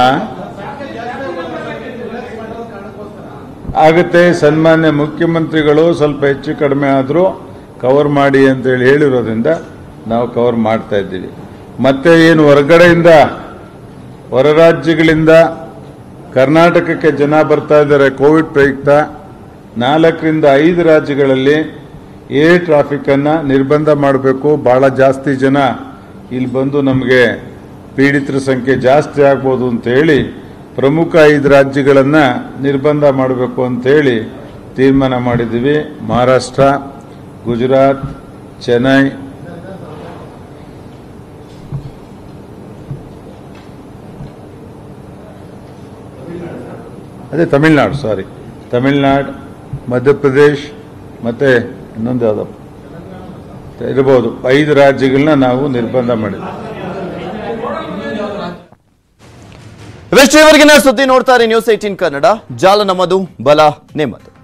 ಆಗುತ್ತೆ ಸನ್ಮಾನ್ಯ ಮುಖ್ಯಮಂತ್ರಿಗಳು ಸ್ವಲ್ಪ ಹೆಚ್ಚು ಕಡಿಮೆ ಆದರೂ ಕವರ್ ಮಾಡಿ ಅಂತೇಳಿ ಹೇಳಿರೋದ್ರಿಂದ ನಾವು ಕವರ್ ಮಾಡ್ತಾ ಇದ್ದೀವಿ ಮತ್ತೆ ಏನು ಹೊರಗಡೆಯಿಂದ ಹೊರ ರಾಜ್ಯಗಳಿಂದ ಕರ್ನಾಟಕಕ್ಕೆ ಜನ ಬರ್ತಾ ಇದ್ದಾರೆ ಕೋವಿಡ್ ಪ್ರಯುಕ್ತ ನಾಲ್ಕರಿಂದ ಐದು ರಾಜ್ಯಗಳಲ್ಲಿ ಏರ್ ಟ್ರಾಫಿಕ್ ಅನ್ನ ನಿರ್ಬಂಧ ಮಾಡಬೇಕು ಬಹಳ ಜಾಸ್ತಿ ಜನ ಇಲ್ಲಿ ಬಂದು ನಮಗೆ ಪೀಡಿತರ ಸಂಖ್ಯೆ ಜಾಸ್ತಿ ಆಗ್ಬೋದು ಅಂತ ಹೇಳಿ ಪ್ರಮುಖ ಐದು ರಾಜ್ಯಗಳನ್ನ ನಿರ್ಬಂಧ ಮಾಡಬೇಕು ಅಂತೇಳಿ ತೀರ್ಮಾನ ಮಾಡಿದ್ದೀವಿ ಮಹಾರಾಷ್ಟ್ರ ಗುಜರಾತ್ ಚೆನ್ನೈ ಅದೇ ತಮಿಳ್ನಾಡು ಸಾರಿ ತಮಿಳ್ನಾಡು ಮಧ್ಯಪ್ರದೇಶ್ ಮತ್ತೆ ಇನ್ನೊಂದು ಯಾವುದಪ್ಪ ಇರ್ಬೋದು ಐದು ರಾಜ್ಯಗಳನ್ನ ನಾವು ನಿರ್ಬಂಧ ಮಾಡಿದ್ವಿ ಇವೆಷ್ಟು ಇವರೆಗಿನ ಸುದ್ದಿ ನೋಡ್ತಾರೆ ನ್ಯೂಸ್ ಏಟೀನ್ ಕನ್ನಡ ಜಾಲ ನಮ್ಮದು ಬಲ ನಿಮ್ಮದು